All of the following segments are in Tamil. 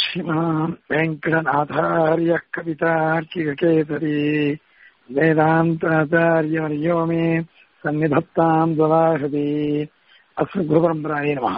श्रीमान् वेङ्कटनाथार्यः कवितार्किककेतरी वेदान्ताचार्यवर्यो मे सन्निधत्ताम् द्वदाशति அஸ்மி குருபரம்பராயே நம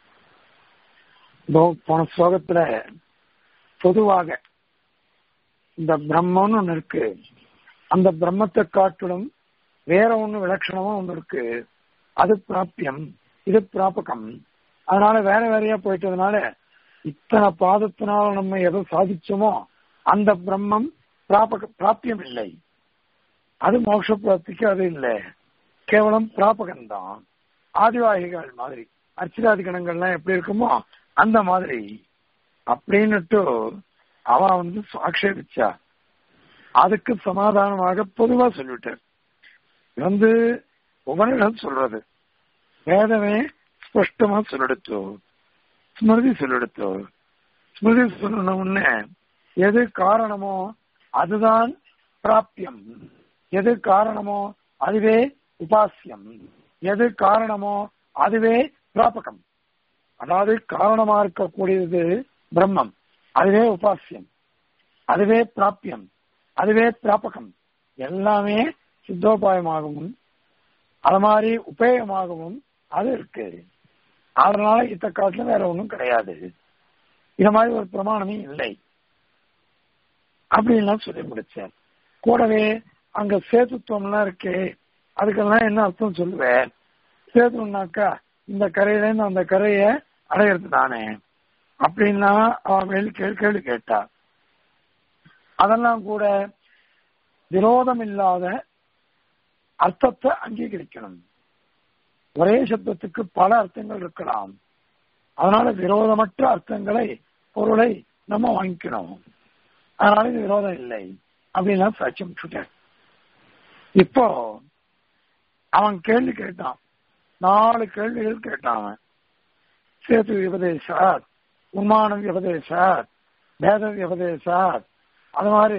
போன ஸ்லோகத்துல பொதுவாக இந்த பிரம்மம்னு ஒண்ணு இருக்கு அந்த பிரம்மத்தை காட்டிலும் வேற ஒண்ணு விலட்சணமா ஒண்ணு இருக்கு அது பிராப்பியம் இது பிராபகம் அதனால வேற வேறையா போயிட்டதுனால இத்தனை பாதத்தினால நம்ம எதை சாதிச்சோமோ அந்த பிரம்மம் பிராபக பிராப்பியம் இல்லை அது மோட்ச பிராப்திக்கு அது இல்லை கேவலம் பிராபகம் தான் ஆதிவாகிகள் மாதிரி அர்ச்சிராதி கணங்கள்லாம் எப்படி இருக்குமோ அந்த மாதிரி அப்படின்னுட்டு அவ வந்து ஆக்ஷேபிச்சா அதுக்கு சமாதானமாக பொதுவா சொல்லிட்டார் வந்து உபனிடம் சொல்றது வேதமே ஸ்பஷ்டமா சொல்லிடுத்தோ ஸ்மிருதி சொல்லிடுத்தோ ஸ்மிருதி சொன்ன உடனே எது காரணமோ அதுதான் பிராப்பியம் எது காரணமோ அதுவே உபாசியம் எது காரணமோ அதுவே பிராபகம் அதாவது காரணமா இருக்கக்கூடியது பிரம்மம் அதுவே உபாசியம் அதுவே பிராப்பியம் அதுவே பிராபகம் எல்லாமே சித்தோபாயமாகவும் அது மாதிரி உபேயமாகவும் அது இருக்கு அதனால இத்த காலத்துல வேற ஒண்ணும் கிடையாது இந்த மாதிரி ஒரு பிரமாணமே இல்லை அப்படின்லாம் சொல்லி முடிச்சேன் கூடவே அங்க சேதுத்துவம்லாம் இருக்கே அதுக்கெல்லாம் என்ன அர்த்தம் சொல்லுவேன் சேதுனாக்கா இந்த கரையில இருந்து அந்த கரையை அடையிறது தானே அப்படின்னா அவன் மேல் கேள்வி கேள்வி கேட்டா அதெல்லாம் கூட விரோதம் இல்லாத அர்த்தத்தை அங்கீகரிக்கணும் ஒரே சப்தத்துக்கு பல அர்த்தங்கள் இருக்கலாம் அதனால விரோதமற்ற அர்த்தங்களை பொருளை நம்ம வாங்கிக்கணும் அதனால இது விரோதம் இல்லை அப்படின்னா சாட்சியம் விட்டுட்டேன் இப்போ அவன் கேள்வி கேட்டான் நாலு கேள்விகள் கேட்டான் அவன் சேது விபதேசாத் உன்மானம் விபதேசாத் வேத விபதேசாத் அது மாதிரி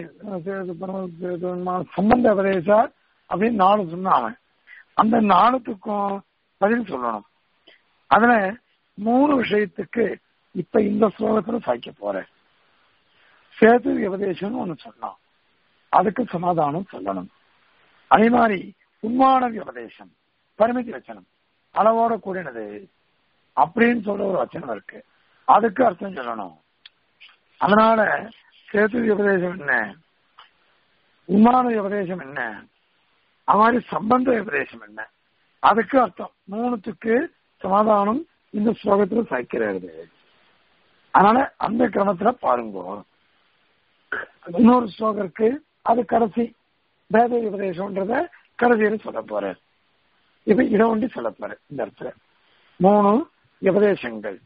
சம்பந்த விபதேசாத் அப்படின்னு நாலு சொன்னான் அவன் அந்த நாலுத்துக்கும் பதில் சொல்லணும் அதுல மூணு விஷயத்துக்கு இப்ப இந்த ஸ்லோகத்துல சாய்க்க போறேன் சேது விபதேசம்னு ஒண்ணு சொன்னான் அதுக்கு சமாதானம் சொல்லணும் அதே மாதிரி உண்மான விபதேசம் பரிமிதி வச்சனம் அளவோட கூடினது அப்படின்னு சொல்ற ஒரு வச்சனம் இருக்கு அதுக்கு அர்த்தம் சொல்லணும் அதனால சேது உபதேசம் என்ன உண்மான உபதேசம் என்ன அது மாதிரி சம்பந்த உபதேசம் என்ன அதுக்கு அர்த்தம் மூணுத்துக்கு சமாதானம் இந்த ஸ்லோகத்துல சாய்க்கிறது அதனால அந்த கிரமத்துல பாருங்க இன்னொரு ஸ்லோகம் இருக்கு அது கடைசி வேத உபதேசம்ன்றத கடைசியில் சொல்ல போறார் இப்ப இதை ஒண்டி சொல்ல போற இந்த இடத்துல மூணு உபதேசங்கள்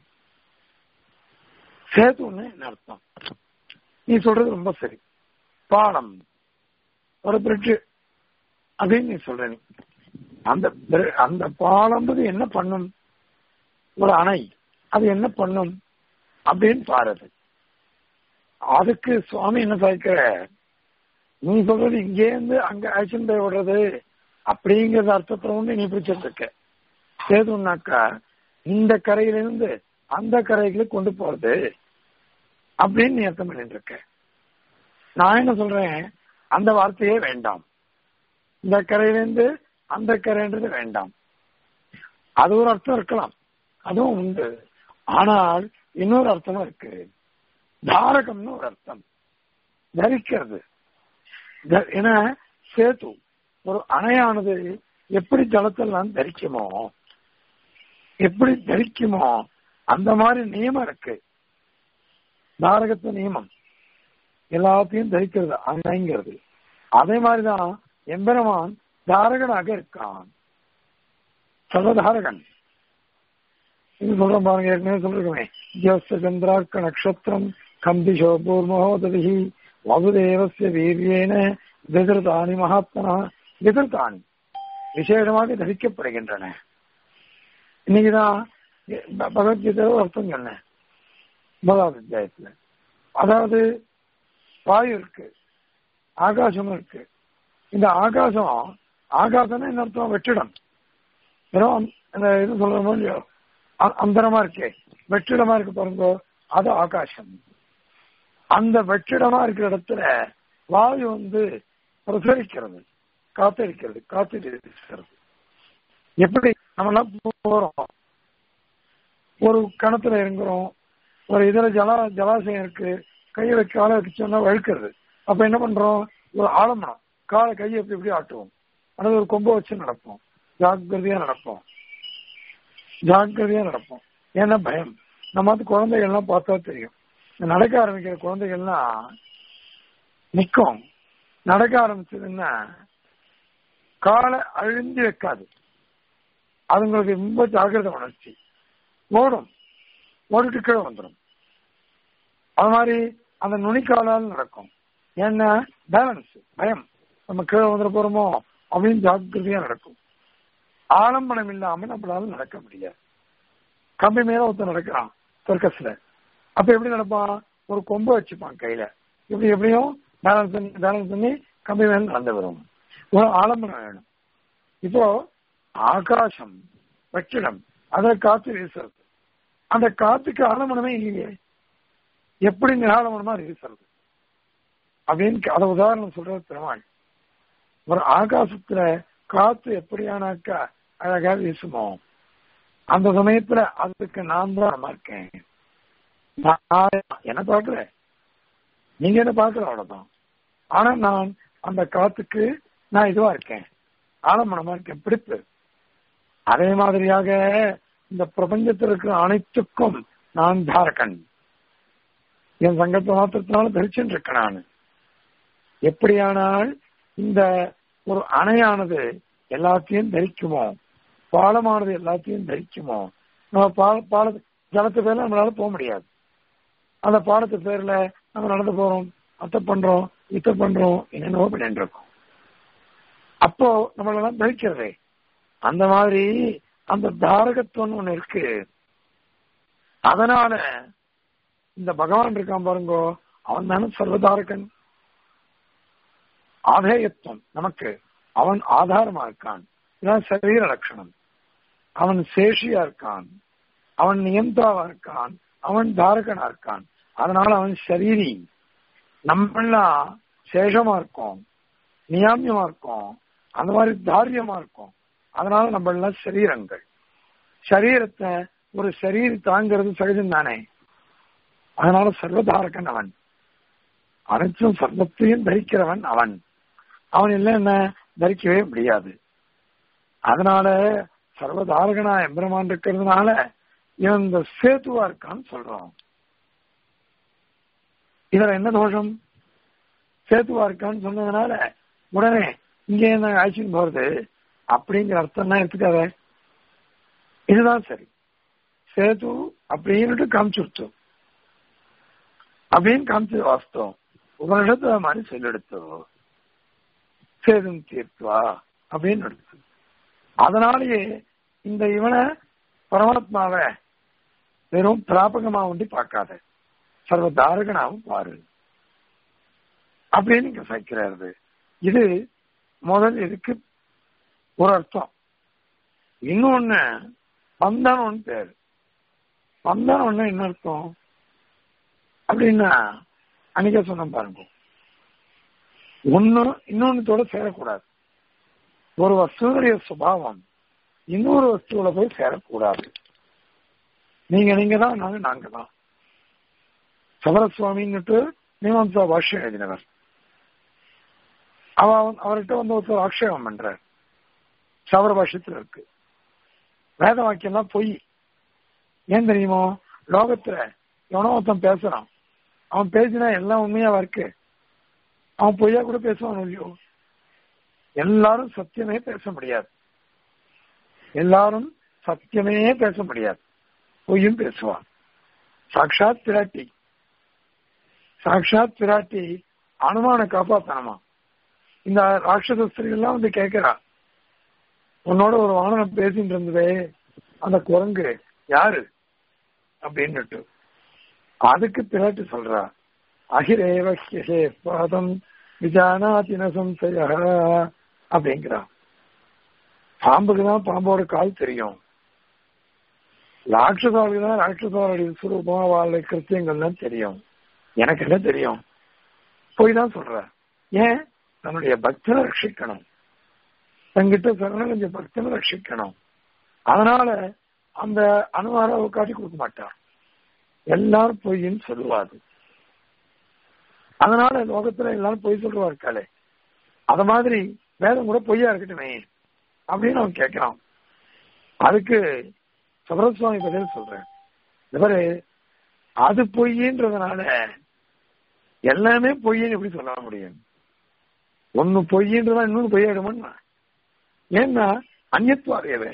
சேதுன்னு என்ன அர்த்தம் நீ சொல்றது ரொம்ப சரி பாலம் ஒரு பிரிட்ஜ் அப்படின்னு நீ சொல்ற நீ அந்த அந்த பாலம்ன்றது என்ன பண்ணும் ஒரு அணை அது என்ன பண்ணும் அப்படின்னு பாருது அதுக்கு சுவாமி என்ன சாய்க்கிற நீ சொல்றது இங்கே இருந்து அங்க ஆக்ஷன் போய் விடுறது அப்படிங்கறது அர்த்தத்தை வந்து நீ பிடிச்சிட்டு இருக்க சேதுனாக்கா இந்த கரையிலிருந்து அந்த கரைக்கு கொண்டு போறது அப்படின்னு நீ அர்த்தம் பண்ணிட்டு இருக்க நான் என்ன சொல்றேன் அந்த வார்த்தையே வேண்டாம் இந்த கரையிலிருந்து அந்த கரைன்றது வேண்டாம் அது ஒரு அர்த்தம் இருக்கலாம் அதுவும் உண்டு ஆனால் இன்னொரு அர்த்தமும் இருக்கு தாரகம்னு ஒரு அர்த்தம் தரிக்கிறது ஏன்னா சேது ஒரு அணையானது எப்படி ஜலத்தெல்லாம் தரிக்குமோ எப்படி தரிக்குமோ அந்த மாதிரி நியமம் இருக்கு தாரகத்து நியமம் எல்லாத்தையும் தரிக்கிறது அணைங்கிறது அதே மாதிரிதான் எம்பெருமான் தாரகனாக இருக்கான் சர்வதாரகன் இது சொல்றோம் பாருங்க ஏற்கனவே சொல்லிருக்கோமே ஜோஸ்த சந்திராக்க நட்சத்திரம் கம்பிஷோ பூர்மஹோததி வசுதேவசிய வீரியேன விதிர்தானி மகாத்மனா விதிர்தானி விசேஷமாக தரிக்கப்படுகின்றன இன்னைக்குதான் பகவத்கீதை அர்த்தம் சொன்னேன் முதலாவது அத்தியாயத்துல அதாவது வாயு இருக்கு ஆகாசம் இருக்கு இந்த ஆகாசம் ஆகாசம்னா என்ன அர்த்தம் வெற்றிடம் வெறும் இந்த இது சொல்ற இல்லையோ அந்தரமா இருக்கே வெற்றிடமா இருக்கு பாருங்க அது ஆகாசம் அந்த வெற்றிடமா இருக்கிற இடத்துல வாயு வந்து பிரசரிக்கிறது காத்தடிக்கிறது காத்தடிக்கிறது எப்படி நம்ம எல்லாம் போறோம் ஒரு கணத்துல இறங்குறோம் ஒரு இதுல ஜலா ஜலாசயம் இருக்கு கையை வச்சு காலை வச்சோம்னா வழுக்கிறது அப்ப என்ன பண்றோம் ஒரு ஆலமரம் காலை கையை எப்படி எப்படி ஆட்டுவோம் அல்லது ஒரு கொம்பை வச்சு நடப்போம் ஜாக்கிரதையா நடப்போம் ஜாக்கிரதையா நடப்போம் ஏன்னா பயம் நம்ம வந்து குழந்தைகள்லாம் பார்த்தா தெரியும் இந்த நடக்க ஆரம்பிக்கிற குழந்தைகள்லாம் நிக்கும் நடக்க ஆரம்பிச்சதுன்னா காலை அழிஞ்சு வைக்காது அதுங்களுக்கு ரொம்ப ஜாகிரதை உணர்ச்சி ஓடும் ஓடிட்டு கீழே வந்துடும் அது மாதிரி அந்த நுனிக்காலால் நடக்கும் ஏன்னா பேலன்ஸ் பயம் நம்ம கீழே வந்துட போறோமோ அப்படின்னு ஜாக்கிரதையா நடக்கும் ஆலம்பனம் இல்லாம நம்மளால நடக்க முடியாது கம்பி மேல ஒருத்தர் நடக்கிறான் சர்க்கஸ்ல அப்ப எப்படி நடப்பான் ஒரு கொம்பை வச்சுப்பான் கையில இப்படி எப்படியும் பேலன்ஸ் பண்ணி பேலன்ஸ் பண்ணி கம்பி மேல நடந்து வரும் ஒரு ஆலம்பனம் வேணும் இப்போ ஆகாசம் வெற்றிடம் அதை காத்து வீசுறது அந்த காத்துக்கு ஆலமனமே இல்லையே எப்படி நிராலமனமா வீசுறது அப்படின்னு அதை உதாரணம் சொல்றது பெருமாள் ஒரு ஆகாசத்துல காத்து எப்படியானாக்கா அழகா வீசுமோ அந்த சமயத்துல அதுக்கு நான் தான் இருக்கேன் நான் என்ன பாக்குற நீங்க என்ன பாக்குற அவ்வளவுதான் ஆனா நான் அந்த காத்துக்கு நான் இதுவா இருக்கேன் ஆலமனமா இருக்கேன் பிடிப்பு அதே மாதிரியாக இந்த பிரபஞ்சத்தில் இருக்கிற அனைத்துக்கும் நான் தாரகன் என் சங்கல்ப மாத்திரத்தினால தரிச்சுட்டு இருக்கேன் நான் எப்படியானால் இந்த ஒரு அணையானது எல்லாத்தையும் தரிக்குமோ பாலமானது எல்லாத்தையும் தரிக்குமோ நம்ம பால பால ஜலத்து பேர்ல நம்மளால போக முடியாது அந்த பாலத்து பேர்ல நம்ம நடந்து போறோம் அத்தை பண்றோம் இத்த பண்றோம் என்னென்னவோ பண்ணிட்டு இருக்கோம் அப்போ நம்மளெல்லாம் தரிக்கிறதே அந்த மாதிரி அந்த தாரகத்துவம் ஒண்ணு இருக்கு அதனால இந்த பகவான் இருக்கான் பாருங்க அவன் தானே சர்வதாரகன் ஆதேயத்துவம் நமக்கு அவன் ஆதாரமா இருக்கான் இதான் சரீர லட்சணம் அவன் சேஷியா இருக்கான் அவன் நியந்தாவா இருக்கான் அவன் தாரகனா இருக்கான் அதனால அவன் சரீரி நம்மெல்லாம் சேஷமா இருக்கோம் நியாமியமா இருக்கோம் அந்த மாதிரி தாரியமா இருக்கும் அதனால நம்ம எல்லாம் சரீரங்கள் சரீரத்தை ஒரு சரீரி தாங்கிறது சகஜம் தானே அதனால சர்வதாரகன் அவன் அனைத்தும் சர்வத்தையும் தரிக்கிறவன் அவன் அவன் இல்லை என்ன தரிக்கவே முடியாது அதனால சர்வதாரகனா எம்பெருமான் இருக்கிறதுனால இவன் இந்த சேத்துவா இருக்கான்னு சொல்றோம் இதுல என்ன தோஷம் சேத்துவா இருக்கான்னு சொன்னதுனால உடனே இங்கே என்ன ஆக்சின் போறது அப்படிங்கிற அர்த்தம் தான் எடுத்துக்காத இதுதான் சரி சேது அப்படின்னுட்டு காமிச்சுடுத்து அப்படின்னு காமிச்சது வாஸ்தவம் உபனிஷத்து மாதிரி சொல்லெடுத்து சேதும் தீர்த்துவா அப்படின்னு எடுத்து அதனாலேயே இந்த இவனை பரமாத்மாவை வெறும் பிராபகமா ஒண்டி பார்க்காத சர்வ தாரகனாவும் பாரு அப்படின்னு இங்க சைக்கிறாரு இது முதல் இதுக்கு ஒரு அர்த்தம் இன்னொன்னு பந்தனம்னு பேரு பந்தனம்னு என்ன அர்த்தம் அப்படின்னா அன்னைக்கே சொன்ன பாருங்க ஒன்னு இன்னொன்னுத்தோட சேரக்கூடாது ஒரு வஸ்துடைய சுபாவம் இன்னொரு வஸ்துவில போய் சேரக்கூடாது நீங்க நீங்க தான் நாங்க நாங்க தான் சபரசுவாமின்னுட்டு மீமாம்சா பாஷ்யம் எழுதினவர் அவ அவர்கிட்ட வந்து ஒருத்தர் ஆக்ஷேபம் பண்றார் சபர பாஷ்யத்தில் இருக்கு வேத வாக்கியம்லாம் பொய் ஏன் தெரியுமோ லோகத்துல எவனோ ஒருத்தன் பேசுறான் அவன் பேசினா எல்லாம் உண்மையாவா இருக்கு அவன் பொய்யா கூட பேசுவான் இல்லையோ எல்லாரும் சத்தியமே பேச முடியாது எல்லாரும் சத்தியமே பேச முடியாது பொய்யும் பேசுவான் சாட்சாத் பிராட்டி சாட்சாத் பிராட்டி அனுமான காப்பாத்தனமா இந்த ராட்சத ஸ்திரீகள்லாம் வந்து கேட்கிறா உன்னோட ஒரு வாகனம் பேசிட்டு இருந்ததே அந்த குரங்கு யாரு அப்படின்னுட்டு அதுக்கு பிராட்டி சொல்றா அகிரேவஹே பாதம் விஜானாதின சம்சய அப்படிங்கிறா பாம்புக்கு தான் பாம்போட கால் தெரியும் ராட்சசாவுக்கு தான் ராட்சசாவுடைய சுரூபம் அவளுடைய கிருத்தியங்கள்லாம் தெரியும் எனக்கு என்ன தெரியும் போய் தான் சொல்ற ஏன் தன்னுடைய பக்தனை ரட்சிக்கணும் தங்கிட்ட சரணடைஞ்ச பக்தனை ரட்சிக்கணும் அதனால அந்த அனுமாராவை காட்டி கொடுக்க மாட்டார் எல்லாரும் பொய்ன்னு சொல்லுவாரு அதனால லோகத்துல எல்லாரும் பொய் சொல்றவா இருக்காளே அத மாதிரி வேதம் கூட பொய்யா இருக்கட்டுமே அப்படின்னு அவன் கேட்கிறான் அதுக்கு சுவரசுவாமி பதில் சொல்றேன் இவரு அது பொய்ன்றதுனால எல்லாமே பொய்ன்னு எப்படி சொல்ல முடியும் ஒன்னு பொய்ன்றதா இன்னொன்னு பொய்யாயிடுமா ஏன்னா அந்நத்வாதேவன்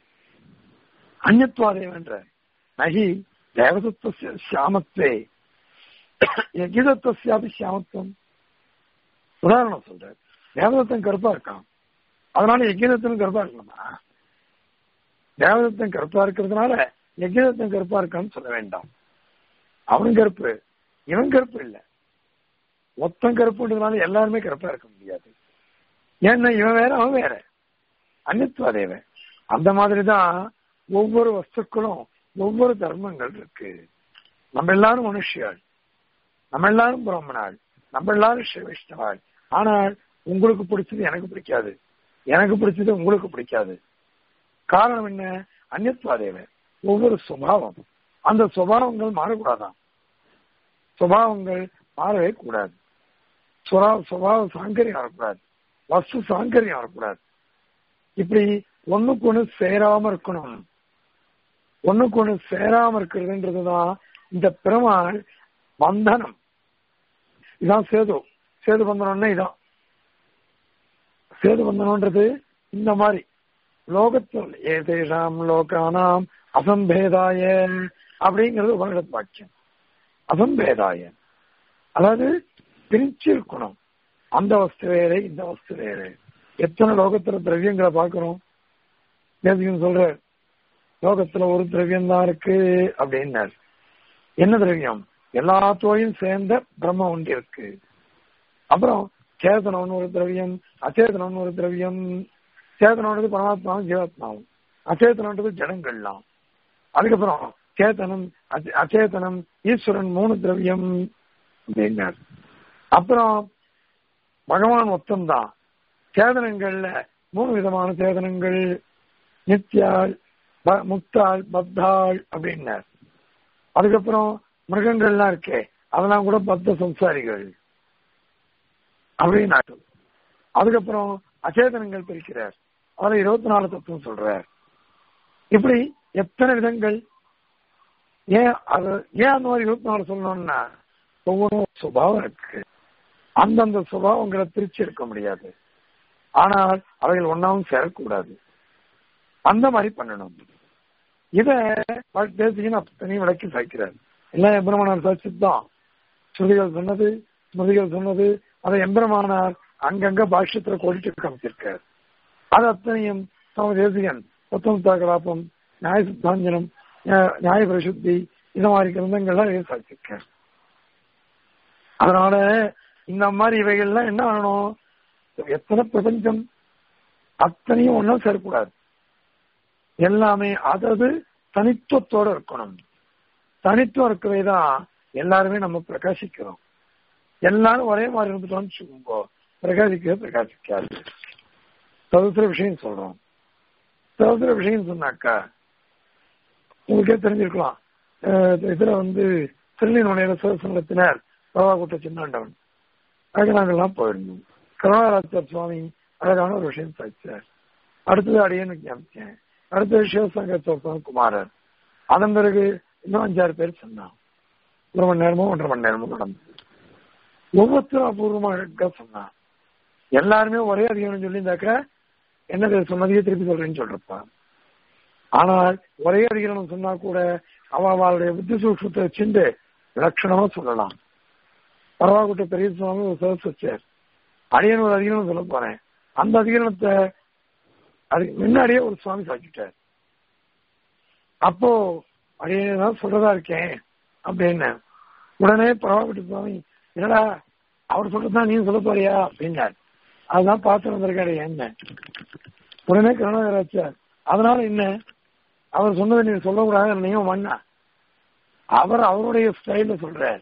அந்நத்வாதேவன்ற நகி தேவதத்துவ சாமத்வே யகிதத்துவசியாபி சாமத்துவம் உதாரணம் சொல்றேன் தேவதத்தன் கருப்பா இருக்கான் அதனால யஜ்யதத்தனும் கருப்பா இருக்கணுமா தேவதத்தன் கருப்பா இருக்கிறதுனால யஜ்யதத்தன் கருப்பா இருக்கான்னு சொல்ல வேண்டாம் அவன் கருப்பு இவன் கருப்பு இல்ல மொத்தம் கருப்புன்றதுனால எல்லாருமே கருப்பா இருக்க முடியாது ஏன்னா இவன் வேற அவன் வேற அன்னித்வாதேவன் அந்த மாதிரிதான் ஒவ்வொரு வஸ்துக்களும் ஒவ்வொரு தர்மங்கள் இருக்கு நம்ம எல்லாரும் மனுஷியாள் நம்ம எல்லாரும் பிராமணாள் நம்ம எல்லாரும் ஸ்ரீ வைஷ்ணவாள் ஆனால் உங்களுக்கு பிடிச்சது எனக்கு பிடிக்காது எனக்கு பிடிச்சது உங்களுக்கு பிடிக்காது காரணம் என்ன அந்நியத்வாதேவன் ஒவ்வொரு சுபாவம் அந்த சுபாவங்கள் மாறக்கூடாதான் சுபாவங்கள் மாறவே கூடாது சுபாவ சாங்கரியம் வரக்கூடாது வஸ்து சாங்கரியம் வரக்கூடாது இப்படி ஒண்ணுக்கு ஒண்ணு சேராம இருக்கணும் ஒண்ணுக்கு ஒண்ணு சேராம இருக்கிறதுன்றதுதான் இந்த பெருமாள் பந்தனம் இதான் சேது சேது பந்தனம்னா இதான் சேது பந்தனம்ன்றது இந்த மாதிரி லோகத்தில் ஏதேஷாம் லோகானாம் அசம்பேதாய அப்படிங்கிறது உபனிடத் வாக்கியம் அசம்பேதாய அதாவது பிரிச்சு இருக்கணும் அந்த வஸ்து வேறு இந்த வஸ்து வேறு எத்தனை லோகத்துல திரவியங்களை பார்க்கிறோம் நேசிகன் சொல்ற லோகத்துல ஒரு திரவியம் தான் இருக்கு அப்படின்னார் என்ன திரவியம் எல்லாத்தோடையும் சேர்ந்த பிரம்ம ஒன்று இருக்கு அப்புறம் சேதனம்னு ஒரு திரவியம் அச்சேதனம்னு ஒரு திரவியம் சேதனம்ன்றது பரமாத்மாவும் ஜீவாத்மாவும் அச்சேதனம்ன்றது ஜடங்கள்லாம் அதுக்கப்புறம் சேத்தனம் அச்சேதனம் ஈஸ்வரன் மூணு திரவியம் அப்படின்னார் அப்புறம் பகவான் மொத்தம்தான் சேதனங்கள்ல மூணு விதமான சேதனங்கள் நித்யாள் முக்தாள் பத்தாள் அப்படின்னார் அதுக்கப்புறம் மிருகங்கள்லாம் இருக்கே அதெல்லாம் கூட பத்த சம்சாரிகள் அப்படின்னாரு அதுக்கப்புறம் அச்சேதனங்கள் பிரிக்கிறார் அதுல இருபத்தி நாலு தத்துவம் சொல்றார் இப்படி எத்தனை விதங்கள் ஏன் அது ஏன் அந்த மாதிரி இருபத்தி நாலு சொல்லணும்னா ஒவ்வொன்றும் சுபாவம் இருக்கு அந்தந்த சுபாவங்களை பிரிச்சு எடுக்க முடியாது ஆனால் அவைகள் ஒன்னாவும் சேரக்கூடாது அந்த மாதிரி பண்ணணும் இத பேசிக்கணும் அத்தனையும் விளக்கி சாய்க்கிறார் எல்லாம் எம்பெருமானார் சாட்சித்தான் ஸ்ருதிகள் சொன்னது ஸ்மிருதிகள் சொன்னது அதை எம்பெருமானார் அங்கங்க பாஷ்யத்துல கோடிட்டு காமிச்சிருக்கார் அது அத்தனையும் சுவாமி தேசிகன் பத்தொன்பதா கலாபம் நியாய சித்தாஞ்சனம் நியாய பிரசுத்தி இந்த மாதிரி கிரந்தங்கள்லாம் சாதிச்சிருக்கார் அதனால இந்த மாதிரி இவைகள்லாம் என்ன ஆகணும் எத்தனை பிரபஞ்சம் அத்தனையும் ஒன்றும் சேரக்கூடாது எல்லாமே அதாவது தனித்துவத்தோட இருக்கணும் தனித்துவம் இருக்கவே தான் எல்லாருமே நம்ம பிரகாசிக்கிறோம் எல்லாரும் ஒரே மாதிரி இருந்துட்டோம்னு வச்சுக்கோங்க பிரகாசிக்கவே பிரகாசிக்காது சதுசர விஷயம் சொல்றோம் சதுசர விஷயம் சொன்னாக்கா உங்களுக்கே தெரிஞ்சிருக்கலாம் இதுல வந்து திருநெல்வேலியில சிவசங்கத்தினர் பிரபாகுட்ட சின்னாண்டவன் அதுக்கு நாங்கெல்லாம் போயிருந்தோம் கருணாராஜர் சுவாமி அழகான ஒரு விஷயம் சாதிச்சார் அடுத்தது அடியனுக்கு ஞாபகம் அடுத்தது சிவசங்க சோப்பன் குமாரர் அதன் பிறகு இன்னும் அஞ்சாறு பேர் சொன்னான் ஒரு மணி நேரமோ ஒன்றரை மணி நேரமோ நடந்தது ஒவ்வொருத்தரும் அபூர்வமா அழகா சொன்னான் எல்லாருமே ஒரே அதிகம் சொல்லியிருந்தாக்க என்ன சொன்னதையே திருப்பி சொல்றேன்னு சொல்றப்பா ஆனால் ஒரே அதிகாரம் சொன்னா கூட அவ அவளுடைய புத்தி சூட்சத்தை வச்சுட்டு லட்சணமா சொல்லலாம் பரவாக்குட்ட பெரிய சுவாமி ஒரு சர்ஸ் வச்சார் அடியன் ஒரு அதிகாரம் சொல்ல போறேன் அந்த அதிகாரத்தை அதுக்கு முன்னாடியே ஒரு சுவாமி சாக்கிட்டார் அப்போ அடியனை தான் சொல்றதா இருக்கேன் அப்படின்னு உடனே பரவாக்குட்ட சுவாமி என்னடா அவர் சொல்றதுதான் நீ சொல்ல போறியா அப்படின்னார் அதுதான் பார்த்து வந்திருக்காரு என்ன உடனே கருணாகராச்சார் அதனால என்ன அவர் சொன்னதை நீங்க சொல்லக்கூடாது நியமம் பண்ணா அவர் அவருடைய ஸ்டைல சொல்றார்